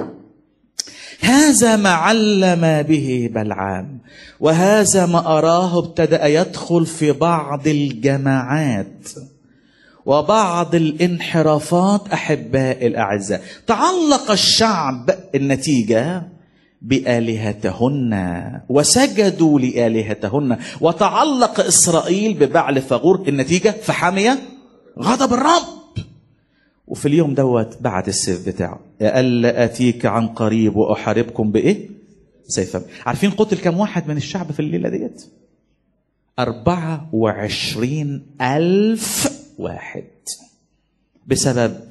هذا ما علم به بلعام وهذا ما أراه ابتدأ يدخل في بعض الجماعات وبعض الانحرافات أحباء الأعزاء تعلق الشعب النتيجة بآلهتهن وسجدوا لآلهتهن وتعلق إسرائيل ببعل فغور النتيجة فحمي غضب الرب وفي اليوم دوت بعت السيف بتاعه ألا أتيك عن قريب وأحاربكم بإيه؟ سيفا عارفين قتل كم واحد من الشعب في الليلة ديت؟ أربعة وعشرين ألف واحد بسبب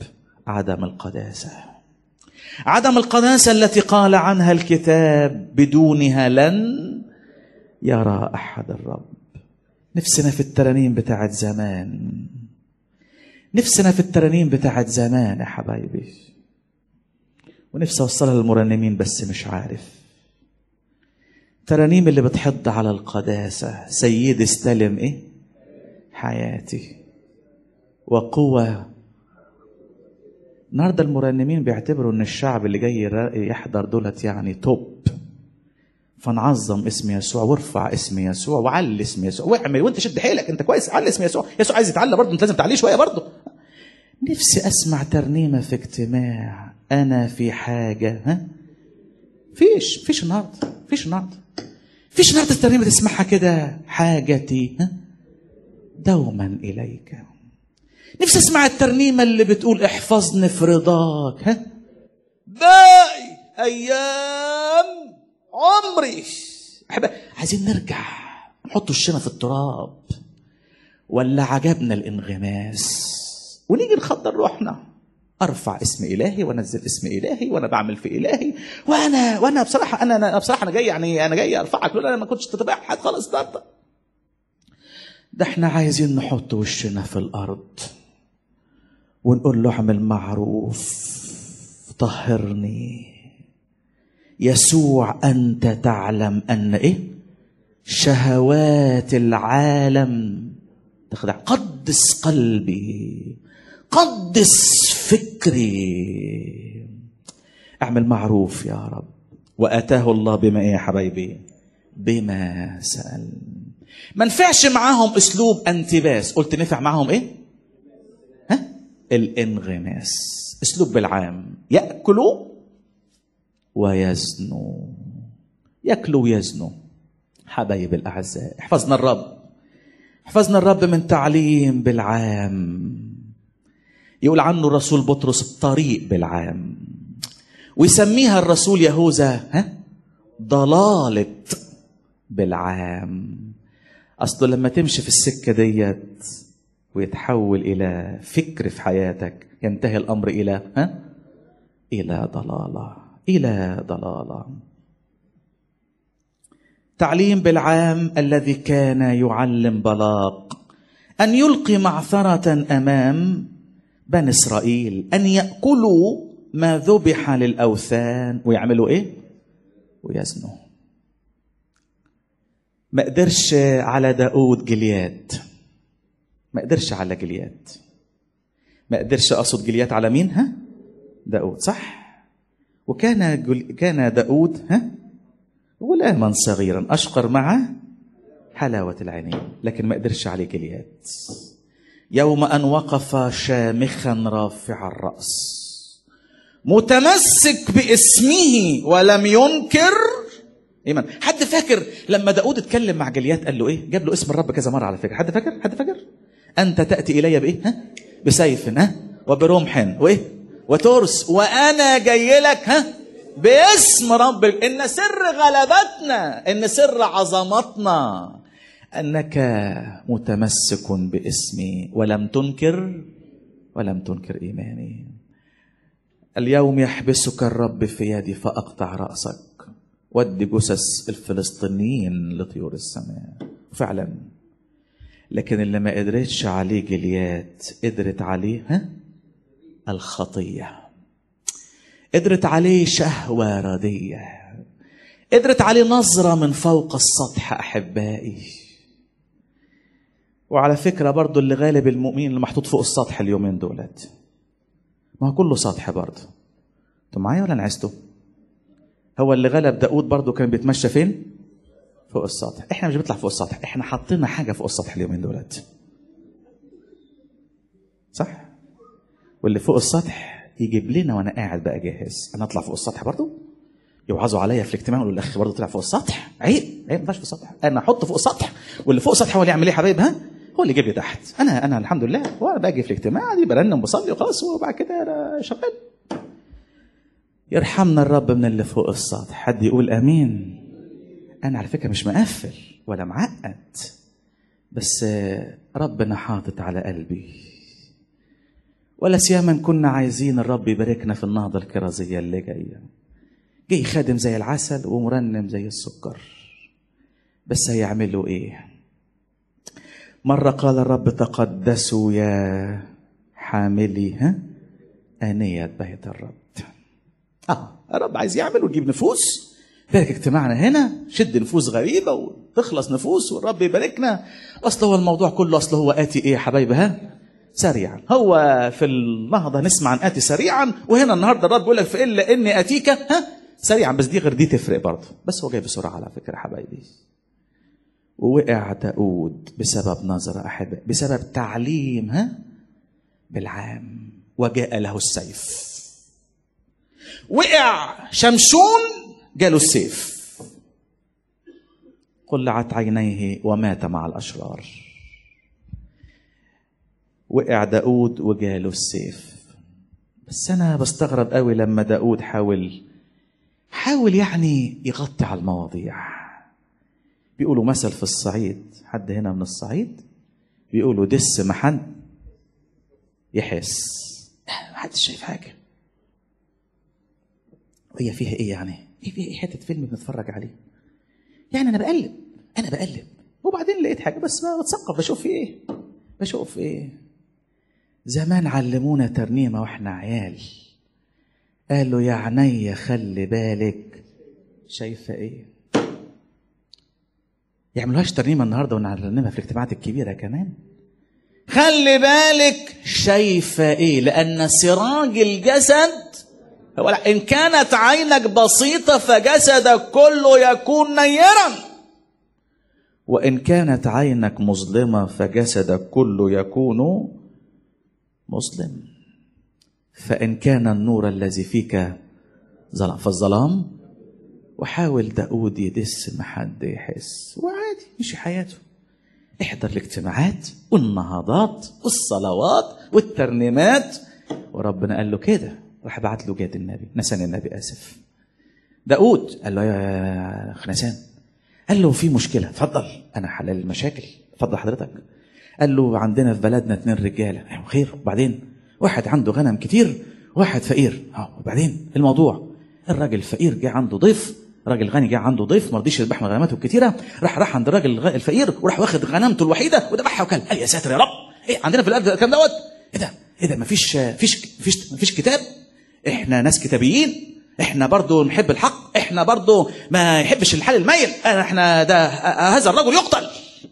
عدم القداسة عدم القداسة التي قال عنها الكتاب بدونها لن يرى أحد الرب نفسنا في الترانيم بتاعت زمان نفسنا في الترانيم بتاعت زمان يا حبايبي ونفسي اوصلها للمرنمين بس مش عارف ترانيم اللي بتحض على القداسة سيد استلم ايه حياتي وقوة النهارده المرنمين بيعتبروا ان الشعب اللي جاي يحضر دولت يعني توب فنعظم اسم يسوع وارفع اسم يسوع وعلي اسم يسوع واعمل وانت شد حيلك انت كويس علي اسم يسوع يسوع عايز يتعلى برضه انت لازم تعليه شويه برضه نفسي اسمع ترنيمه في اجتماع انا في حاجه ها فيش فيش النهارده فيش النهارده فيش النهارده الترنيمه تسمعها كده حاجتي ها دوما اليك نفسي اسمع الترنيمه اللي بتقول احفظني في رضاك ها باقي ايام عمري أحب عايزين نرجع نحط وشنا في التراب ولا عجبنا الانغماس ونيجي نخدر روحنا ارفع اسم الهي وانزل اسم الهي وانا بعمل في الهي وانا وانا بصراحه انا انا بصراحه انا جاي يعني انا جاي ارفعك لولا انا ما كنتش تتابع حد خالص ده ده احنا عايزين نحط وشنا في الارض ونقول له اعمل معروف طهرني يسوع انت تعلم ان ايه شهوات العالم تخدع قدس قلبي قدس فكري اعمل معروف يا رب واتاه الله بما ايه يا حبايبي بما سال ما نفعش معاهم اسلوب انتباس قلت نفع معاهم ايه ها الانغماس اسلوب بالعام ياكلوا ويزنوا ياكلوا ويزنوا حبايب الاعزاء احفظنا الرب احفظنا الرب من تعليم بالعام يقول عنه الرسول بطرس الطريق بالعام ويسميها الرسول يهوذا ها ضلالة بالعام اصله لما تمشي في السكه ديت ويتحول الى فكر في حياتك ينتهي الامر الى ها الى ضلاله الى ضلاله تعليم بالعام الذي كان يعلم بلاق ان يلقي معثره امام بني اسرائيل ان ياكلوا ما ذبح للاوثان ويعملوا ايه ويزنوا ما قدرش على داود جلياد ما قدرش على جلياد ما قدرش اقصد جلياد على مين ها داود صح وكان جل... كان داود ها غلاما صغيرا اشقر مع حلاوه العينين لكن ما قدرش عليه جلياد يوم ان وقف شامخا رافع الراس متمسك باسمه ولم ينكر ايمان حد فاكر لما داود اتكلم مع جليات قال له ايه جاب له اسم الرب كذا مره على فكره حد فاكر حد فاكر انت تاتي الي بايه ها بسيف ها وبرمح وايه وترس وانا جاي لك ها باسم ربك ان سر غلبتنا ان سر عظمتنا انك متمسك باسمي ولم تنكر ولم تنكر ايماني اليوم يحبسك الرب في يدي فاقطع راسك ودي جثث الفلسطينيين لطيور السماء فعلا لكن اللي ما قدرتش عليه جليات قدرت عليه ها الخطيه قدرت عليه شهوه رديه قدرت عليه نظره من فوق السطح احبائي وعلى فكره برضو اللي غالب المؤمنين اللي محطوط فوق السطح اليومين دولت ما هو كله سطح برضه انتوا معايا ولا نعستوا هو اللي غلب داود برضه كان بيتمشى فين فوق السطح احنا مش بنطلع فوق السطح احنا حاطين حاجه فوق السطح اليومين دولت صح واللي فوق السطح يجيب لنا وانا قاعد بقى جاهز انا اطلع فوق السطح برضه يوعظوا عليا في الاجتماع يقولوا الاخ برضه طلع فوق السطح عيب عيب ما فوق السطح انا احط فوق السطح واللي فوق السطح هو اللي يعمل ايه يا حبايب ها هو اللي يجيب لي تحت انا انا الحمد لله وانا باجي في الاجتماع دي برنم بصلي وخلاص وبعد كده انا شغال يرحمنا الرب من اللي فوق السطح حد يقول امين انا على فكره مش مقفل ولا معقد بس ربنا حاطط على قلبي ولا سيما كنا عايزين الرب يباركنا في النهضة الكرازية اللي جاية جاي خادم زي العسل ومرنم زي السكر بس هيعملوا ايه مرة قال الرب تقدسوا يا حاملي ها آنية بيت الرب اه الرب عايز يعمل ويجيب نفوس بارك اجتماعنا هنا شد نفوس غريبة وتخلص نفوس والرب يباركنا أصل هو الموضوع كله أصل هو آتي إيه يا حبايبي ها سريعا هو في النهضة نسمع عن آتي سريعا وهنا النهاردة الرب يقول لك فإلا إني أتيك ها سريعا بس دي غير دي تفرق برضه بس هو جاي بسرعة على فكرة يا حبايبي ووقع داود بسبب نظرة أحباء بسبب تعليم ها بالعام وجاء له السيف وقع شمشون جاله السيف قلعت عينيه ومات مع الأشرار وقع داود وجاله السيف بس أنا بستغرب قوي لما داود حاول حاول يعني يغطي على المواضيع بيقولوا مثل في الصعيد حد هنا من الصعيد بيقولوا دس محن يحس محدش شايف حاجة هي فيها ايه يعني؟ ايه فيها ايه حتة فيلم بنتفرج عليه؟ يعني انا بقلب انا بقلب وبعدين لقيت حاجة بس بتثقف بشوف في ايه؟ بشوف في ايه؟ زمان علمونا ترنيمة واحنا عيال قالوا يا عينيا خلي بالك شايفة ايه؟ يعملوهاش ترنيمة النهاردة ونعلمها في الاجتماعات الكبيرة كمان خلي بالك شايفة ايه لأن سراج الجسد هو لا إن كانت عينك بسيطة فجسدك كله يكون نيرا وإن كانت عينك مظلمة فجسدك كله يكون مظلم فإن كان النور الذي فيك ظلام فالظلام وحاول داود يدس ما حد يحس وعادي مشي حياته احضر الاجتماعات والنهضات والصلوات والترنيمات وربنا قال له كده راح بعت له جاد النبي نسان النبي اسف داود قال له يا خنسان قال له في مشكله اتفضل انا حلال المشاكل اتفضل حضرتك قال له عندنا في بلدنا اتنين رجاله ايوه خير وبعدين واحد عنده غنم كتير واحد فقير اه وبعدين الموضوع الراجل الفقير جه عنده ضيف راجل غني جه عنده ضيف ما رضيش يذبح من غنماته الكتيره راح راح عند الراجل الغ- الفقير وراح واخد غنمته الوحيده وذبحها وكل قال يا ساتر يا رب ايه عندنا في الارض الكلام دوت ايه ده ايه ده مفيش مفيش مفيش مفيش كتاب احنا ناس كتابيين احنا برضو نحب الحق احنا برضو ما يحبش الحال الميل احنا ده هذا الرجل يقتل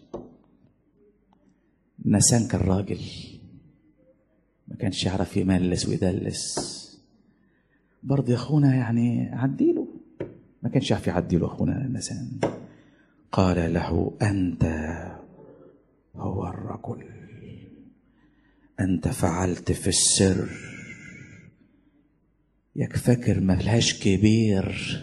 نسان كان راجل ما كانش يعرف يملس ويدلس برضه يا اخونا يعني عديله ما كانش يعرف يعديله اخونا نسان قال له انت هو الرجل انت فعلت في السر ياك فاكر ملهاش كبير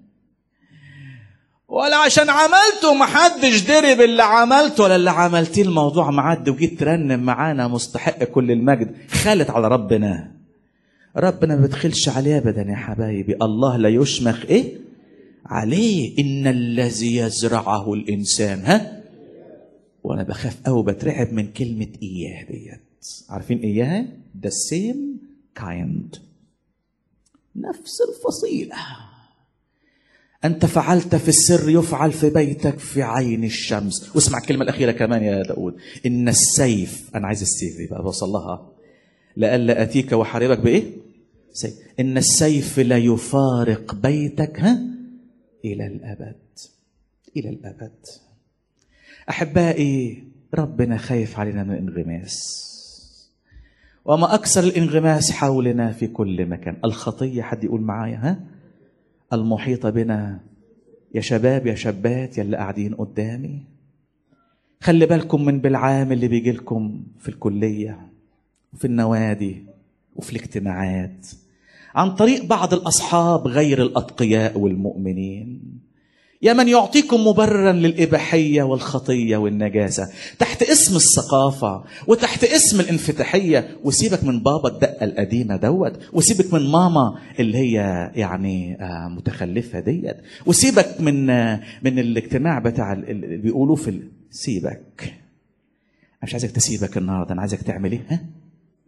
ولا عشان عملته محدش دري باللي عملته ولا اللي عملتيه الموضوع معدي وجيت ترنم معانا مستحق كل المجد خالت على ربنا ربنا ما بيدخلش عليه ابدا يا حبايبي الله لا يشمخ ايه عليه ان الذي يزرعه الانسان ها وانا بخاف قوي بترعب من كلمه اياه ديت عارفين اياها the same kind نفس الفصيله أنت فعلت في السر يفعل في بيتك في عين الشمس واسمع الكلمة الأخيرة كمان يا داود إن السيف أنا عايز السيف دي بقى بوصل لها لألا أتيك وحاربك بإيه سيف إن السيف لا يفارق بيتك ها إلى الأبد إلى الأبد أحبائي ربنا خايف علينا من الانغماس وما أكثر الانغماس حولنا في كل مكان الخطية حد يقول معايا ها المحيطة بنا يا شباب يا شابات يا اللي قاعدين قدامي خلي بالكم من بالعام اللي بيجي لكم في الكلية وفي النوادي وفي الاجتماعات عن طريق بعض الأصحاب غير الأتقياء والمؤمنين يا من يعطيكم مبررا للإباحية والخطية والنجاسة تحت اسم الثقافة وتحت اسم الانفتاحية وسيبك من بابا الدقة القديمة دوت وسيبك من ماما اللي هي يعني آه، متخلفة ديت وسيبك من آه، من الاجتماع بتاع ال- ال- اللي بيقولوه في ال- سيبك أنا مش عايزك تسيبك النهارده أنا عايزك تعمل إيه ها؟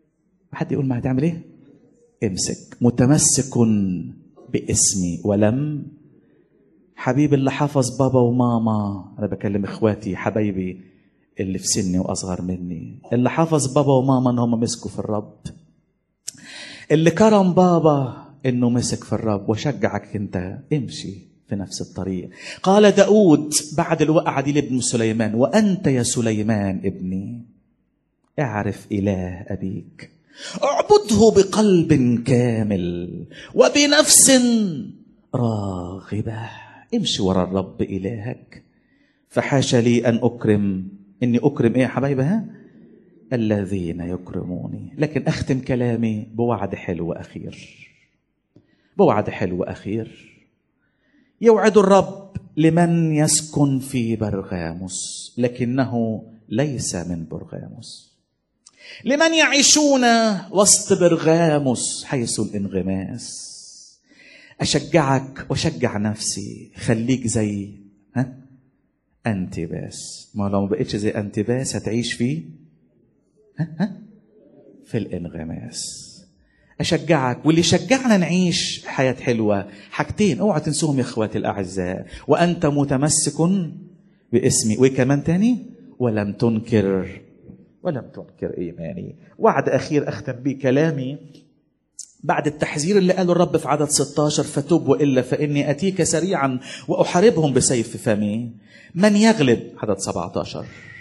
حد يقول ما هتعمل ايه امسك متمسك باسمي ولم حبيبي اللي حفظ بابا وماما انا بكلم اخواتي حبايبي اللي في سني واصغر مني اللي حفظ بابا وماما ان هم مسكوا في الرب اللي كرم بابا انه مسك في الرب وشجعك انت امشي في نفس الطريق قال داود بعد الوقعة دي لابن سليمان وأنت يا سليمان ابني اعرف إله أبيك اعبده بقلب كامل وبنفس راغبة امشي ورا الرب إلهك فحاشا لي أن أكرم إني أكرم إيه يا حبايبي ها الذين يكرموني لكن أختم كلامي بوعد حلو أخير بوعد حلو أخير يوعد الرب لمن يسكن في برغاموس لكنه ليس من برغاموس لمن يعيشون وسط برغاموس حيث الانغماس اشجعك واشجع نفسي خليك زي ها انتباس ما لو ما بقتش زي انتباس هتعيش في ها ها في الانغماس اشجعك واللي شجعنا نعيش حياه حلوه حاجتين اوعى تنسوهم يا اخواتي الاعزاء وانت متمسك باسمي وكمان تاني ولم تنكر ولم تنكر ايماني وعد اخير اختم به كلامي بعد التحذير اللي قاله الرب في عدد 16 فتب والا فاني اتيك سريعا واحاربهم بسيف فمي من يغلب عدد 17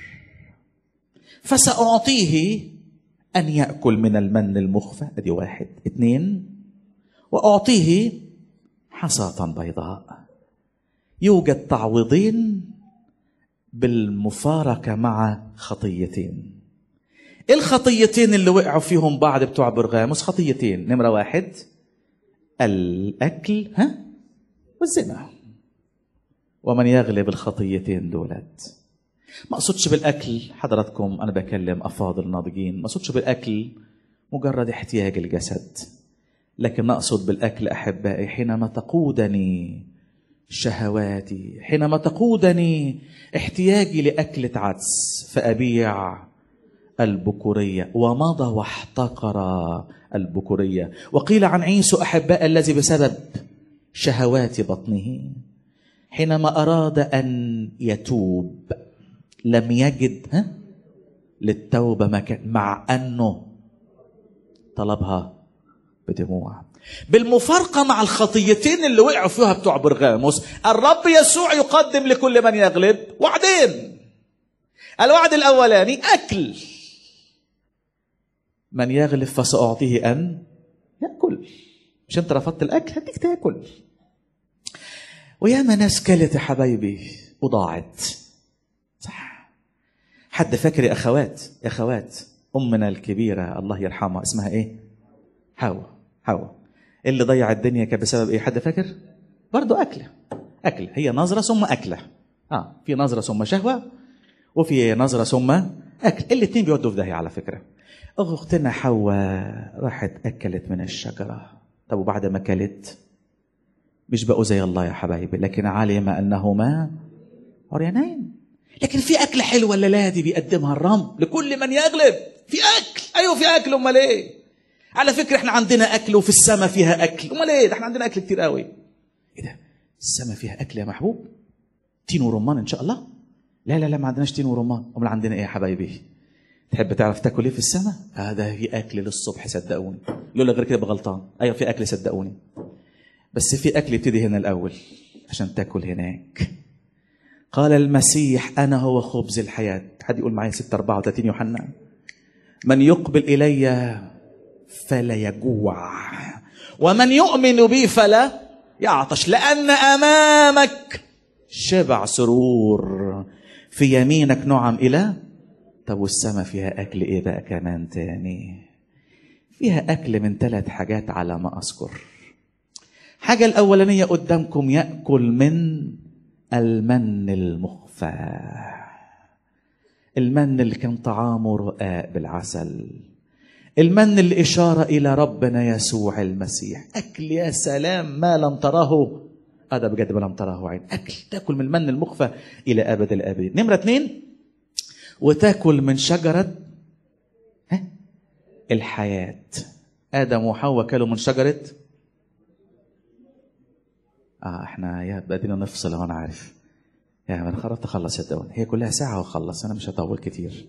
فساعطيه أن يأكل من المن المخفى أدي واحد اثنين وأعطيه حصاة بيضاء يوجد تعويضين بالمفارقة مع خطيتين الخطيتين اللي وقعوا فيهم بعض بتوع برغاموس خطيتين نمرة واحد الأكل ها والزنا ومن يغلب الخطيتين دولت ما اقصدش بالاكل حضراتكم انا بكلم افاضل ناضجين ما اقصدش بالاكل مجرد احتياج الجسد لكن اقصد بالاكل احبائي حينما تقودني شهواتي حينما تقودني احتياجي لاكله عدس فابيع البكوريه ومضى واحتقر البكوريه وقيل عن عيسو احباء الذي بسبب شهوات بطنه حينما اراد ان يتوب لم يجد ها للتوبة مكان مع أنه طلبها بدموع بالمفارقة مع الخطيتين اللي وقعوا فيها بتوع برغاموس الرب يسوع يقدم لكل من يغلب وعدين الوعد الأولاني أكل من يغلب فسأعطيه أن يأكل مش أنت رفضت الأكل هديك تاكل وياما ناس كلت يا حبايبي وضاعت صح حد فاكر يا اخوات يا اخوات امنا الكبيره الله يرحمها اسمها ايه حواء حواء اللي ضيع الدنيا كان بسبب ايه حد فاكر برضه اكله اكله هي نظره ثم اكله اه في نظره ثم شهوه وفي نظره ثم اكل الاثنين بيودوا في داهيه على فكره اختنا حواء راحت اكلت من الشجره طب وبعد ما اكلت مش بقوا زي الله يا حبايبي لكن علم انهما عريانين لكن في اكله حلوه الليله دي بيقدمها الرب لكل من يغلب في اكل ايوه في اكل امال ايه على فكره احنا عندنا اكل وفي السماء فيها اكل امال ايه ده احنا عندنا اكل كتير قوي ايه ده السماء فيها اكل يا محبوب تين ورمان ان شاء الله لا لا لا ما عندناش تين ورمان امال عندنا ايه يا حبايبي تحب تعرف تاكل ايه في السماء هذا آه في اكل للصبح صدقوني لولا غير كده بغلطان ايوه في اكل صدقوني بس في اكل يبتدي هنا الاول عشان تاكل هناك قال المسيح انا هو خبز الحياه حد يقول معايا 6 34 يوحنا من يقبل الي فلا يجوع ومن يؤمن بي فلا يعطش لان امامك شبع سرور في يمينك نعم الى طب والسما فيها اكل ايه بقى كمان تاني فيها اكل من ثلاث حاجات على ما اذكر حاجه الاولانيه قدامكم ياكل من المن المخفى المن اللي كان طعامه رقاق بالعسل المن الإشارة إلى ربنا يسوع المسيح أكل يا سلام ما لم تراه هذا بجد ما لم تراه عين أكل تاكل من المن المخفى إلى أبد الآبدين نمرة اثنين وتاكل من شجرة ها؟ الحياة آدم وحواء كلوا من شجرة اه احنا يا بدينا نفصل اهو انا عارف يا انا قررت اخلص الدوام هي كلها ساعة واخلص انا مش هطول كتير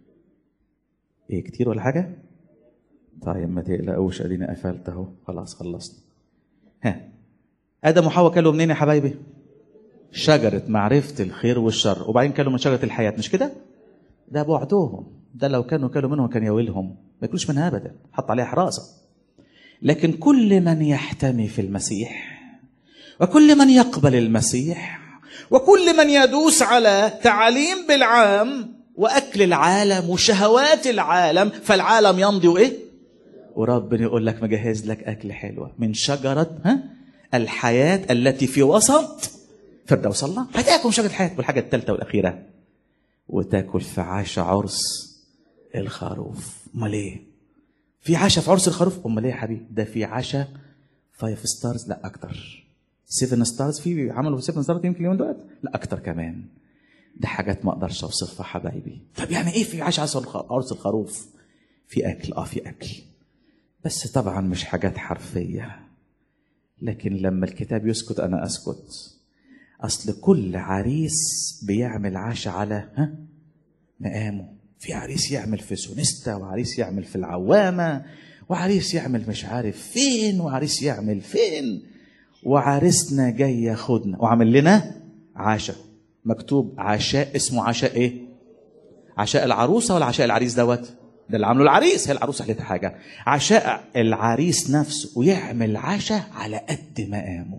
ايه كتير ولا حاجة؟ طيب ما تقلقوش اديني قفلت اهو خلاص خلصنا ها ادم وحواء كلوا منين يا حبايبي؟ شجرة معرفة الخير والشر وبعدين كلوا من شجرة الحياة مش كده؟ ده بعدهم ده لو كانوا كلوا منهم كان يويلهم ما ياكلوش منها ابدا حط عليها حراسة لكن كل من يحتمي في المسيح وكل من يقبل المسيح وكل من يدوس على تعاليم بالعام واكل العالم وشهوات العالم فالعالم يمضي وايه؟ وربنا يقول لك مجهز لك اكل حلوه من شجره ها الحياه التي في وسط فردوس الله هتاكل شجره الحياه والحاجه الثالثه والاخيره وتاكل في عشاء عرس الخروف امال ايه؟ في عشاء في عرس الخروف امال ايه يا حبيبي؟ ده في عشاء فايف ستارز لا اكتر 7 ستارز في عملوا 7 ستارز يمكن اليوم دلوقتي لا اكتر كمان ده حاجات ما اقدرش اوصفها حبايبي طب يعني ايه في عشاء عرس الخروف في اكل اه في اكل بس طبعا مش حاجات حرفيه لكن لما الكتاب يسكت انا اسكت اصل كل عريس بيعمل عشاء على ها مقامه في عريس يعمل في سونيستا وعريس يعمل في العوامه وعريس يعمل مش عارف فين وعريس يعمل فين وعريسنا جاي ياخدنا وعمل لنا عشاء مكتوب عشاء اسمه عشاء ايه عشاء العروسه ولا عشاء العريس دوت ده اللي عامله العريس هي العروسه قالت حاجه عشاء العريس نفسه ويعمل عشاء على قد مقامه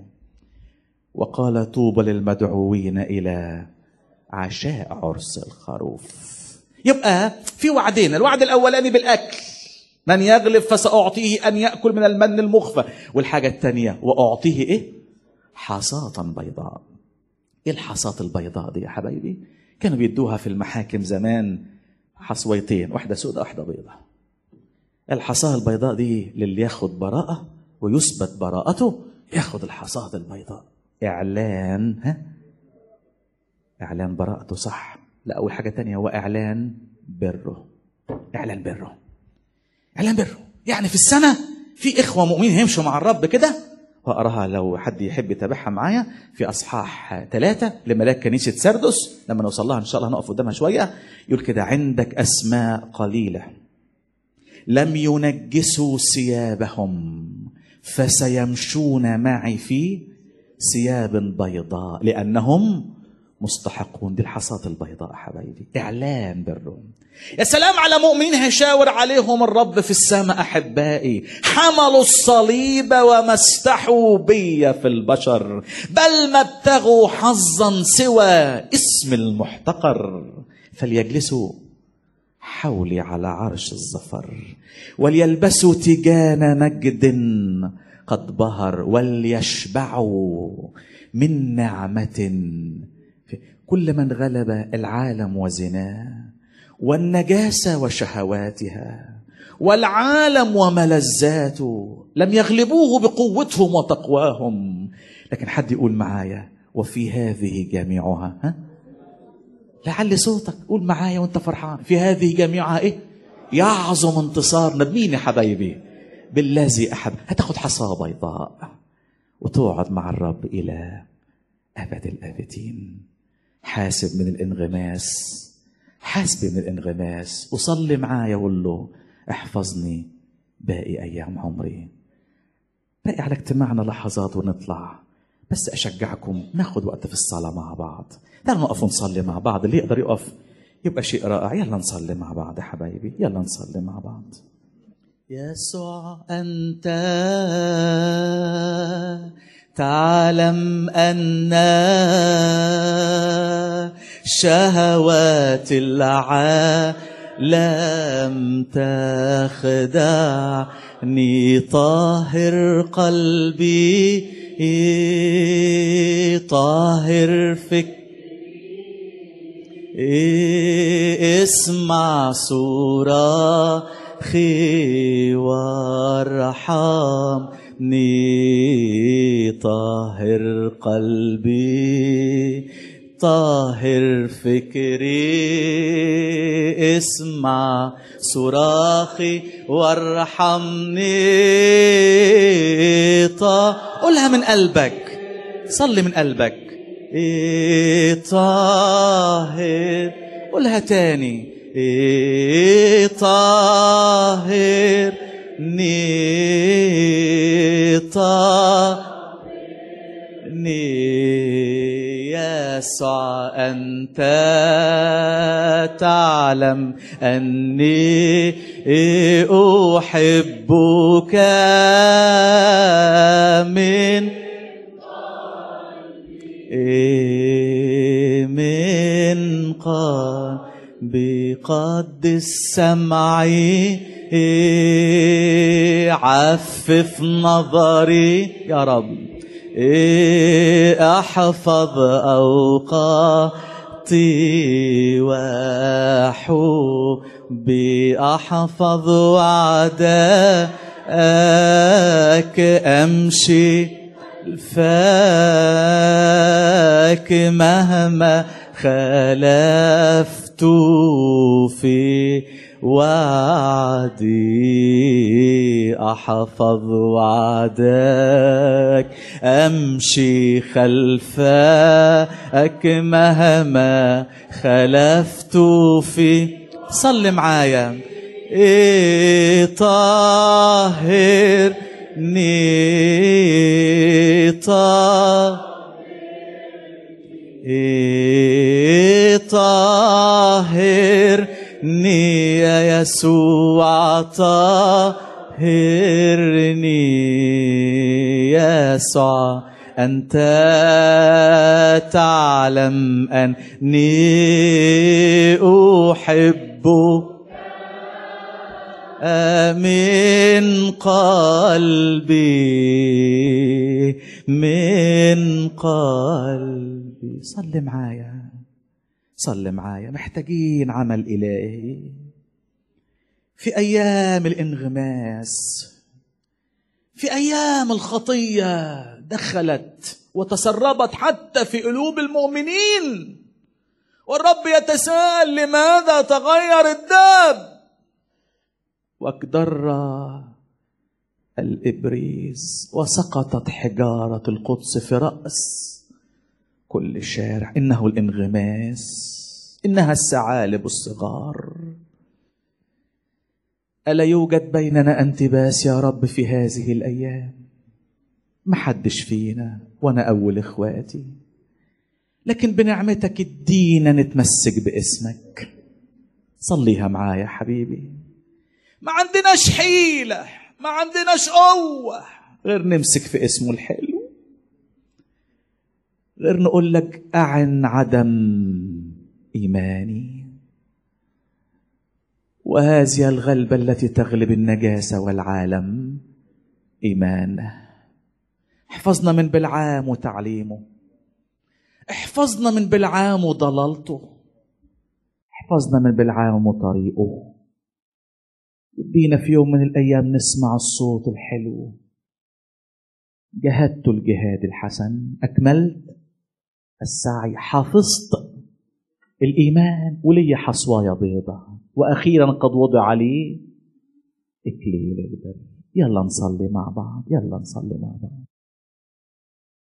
وقال طوبى للمدعوين الى عشاء عرس الخروف يبقى في وعدين الوعد الاولاني بالاكل من يغلب فساعطيه ان ياكل من المن المخفى والحاجه الثانيه واعطيه ايه حصاه بيضاء ايه الحصاه البيضاء دي يا حبايبي كانوا بيدوها في المحاكم زمان حصويتين واحده سوداء واحده بيضاء الحصاه البيضاء دي للي ياخد براءه ويثبت براءته ياخد الحصاه البيضاء اعلان ها اعلان براءته صح لا اول حاجه تانية هو اعلان بره اعلان بره اعلان بره يعني في السنه في اخوه مؤمنين هيمشوا مع الرب كده واقراها لو حد يحب يتابعها معايا في اصحاح ثلاثة لملاك كنيسه سردس لما نوصل لها ان شاء الله هنقف قدامها شويه يقول كده عندك اسماء قليله لم ينجسوا ثيابهم فسيمشون معي في ثياب بيضاء لانهم مستحقون دي الحصاة البيضاء حبايبي اعلان بالروم يا سلام على مؤمنين هيشاور عليهم الرب في السماء احبائي حملوا الصليب وما استحوا بي في البشر بل ما ابتغوا حظا سوى اسم المحتقر فليجلسوا حولي على عرش الظفر وليلبسوا تيجان مجد قد بهر وليشبعوا من نعمه كل من غلب العالم وزناه والنجاسه وشهواتها والعالم وملذاته لم يغلبوه بقوتهم وتقواهم لكن حد يقول معايا وفي هذه جميعها ها لعل صوتك قول معايا وانت فرحان في هذه جميعها ايه يعظم انتصارنا بمين يا حبايبي بالذي احب هتاخد حصاه بيضاء وتقعد مع الرب الى ابد الابدين حاسب من الانغماس حاسب من الانغماس وصلي معايا وقول له احفظني باقي ايام عمري باقي على اجتماعنا لحظات ونطلع بس اشجعكم ناخد وقت في الصلاه مع بعض تعالوا نقف ونصلي مع بعض اللي يقدر يقف يبقى شيء رائع يلا نصلي مع بعض يا حبايبي يلا نصلي مع بعض يسوع انت تعلم ان شهوات العالم تخدعني طاهر قلبي طاهر فكري اسمع صراخي وارحمني طاهر قلبي طاهر فكري اسمع صراخي وارحمني طا قولها من قلبك صلي من قلبك إيه طاهر قولها تاني إيه طاهر ني طاهر يسوع أنت تعلم أني أحبك من من قلبي قد السمعي عفف نظري يا رب احفظ اوقاتي وحبي احفظ وعداك امشي فاك مهما خلفت في وعدي احفظ وعدك امشي خلفك مهما خلفت في صل معايا إيه طاهر طاهر إيه طاهر يا يسوع طهرني يسوع أنت تعلم أني أحبك من قلبي من قلبي صل معايا صل معايا محتاجين عمل إلهي في أيام الانغماس في أيام الخطية دخلت وتسربت حتى في قلوب المؤمنين والرب يتساءل لماذا تغير الداب واكدر الإبريز وسقطت حجارة القدس في رأس كل شارع إنه الانغماس إنها الثعالب الصغار ألا يوجد بيننا انتباس يا رب في هذه الأيام محدش فينا وأنا أول إخواتي لكن بنعمتك ادينا نتمسك باسمك صليها معايا حبيبي ما عندناش حيلة ما عندناش قوة غير نمسك في اسمه الحلو غير نقول لك أعن عدم إيماني وهذه الغلبة التي تغلب النجاسة والعالم إيمان احفظنا من بلعام وتعليمه احفظنا من بلعام وضلالته احفظنا من بلعام وطريقه ادينا في يوم من الأيام نسمع الصوت الحلو جهدت الجهاد الحسن أكملت السعي حافظت الإيمان ولي حصوايا بيضة وأخيرا قد وضع لي إكليل البر يلا نصلي مع بعض يلا نصلي مع بعض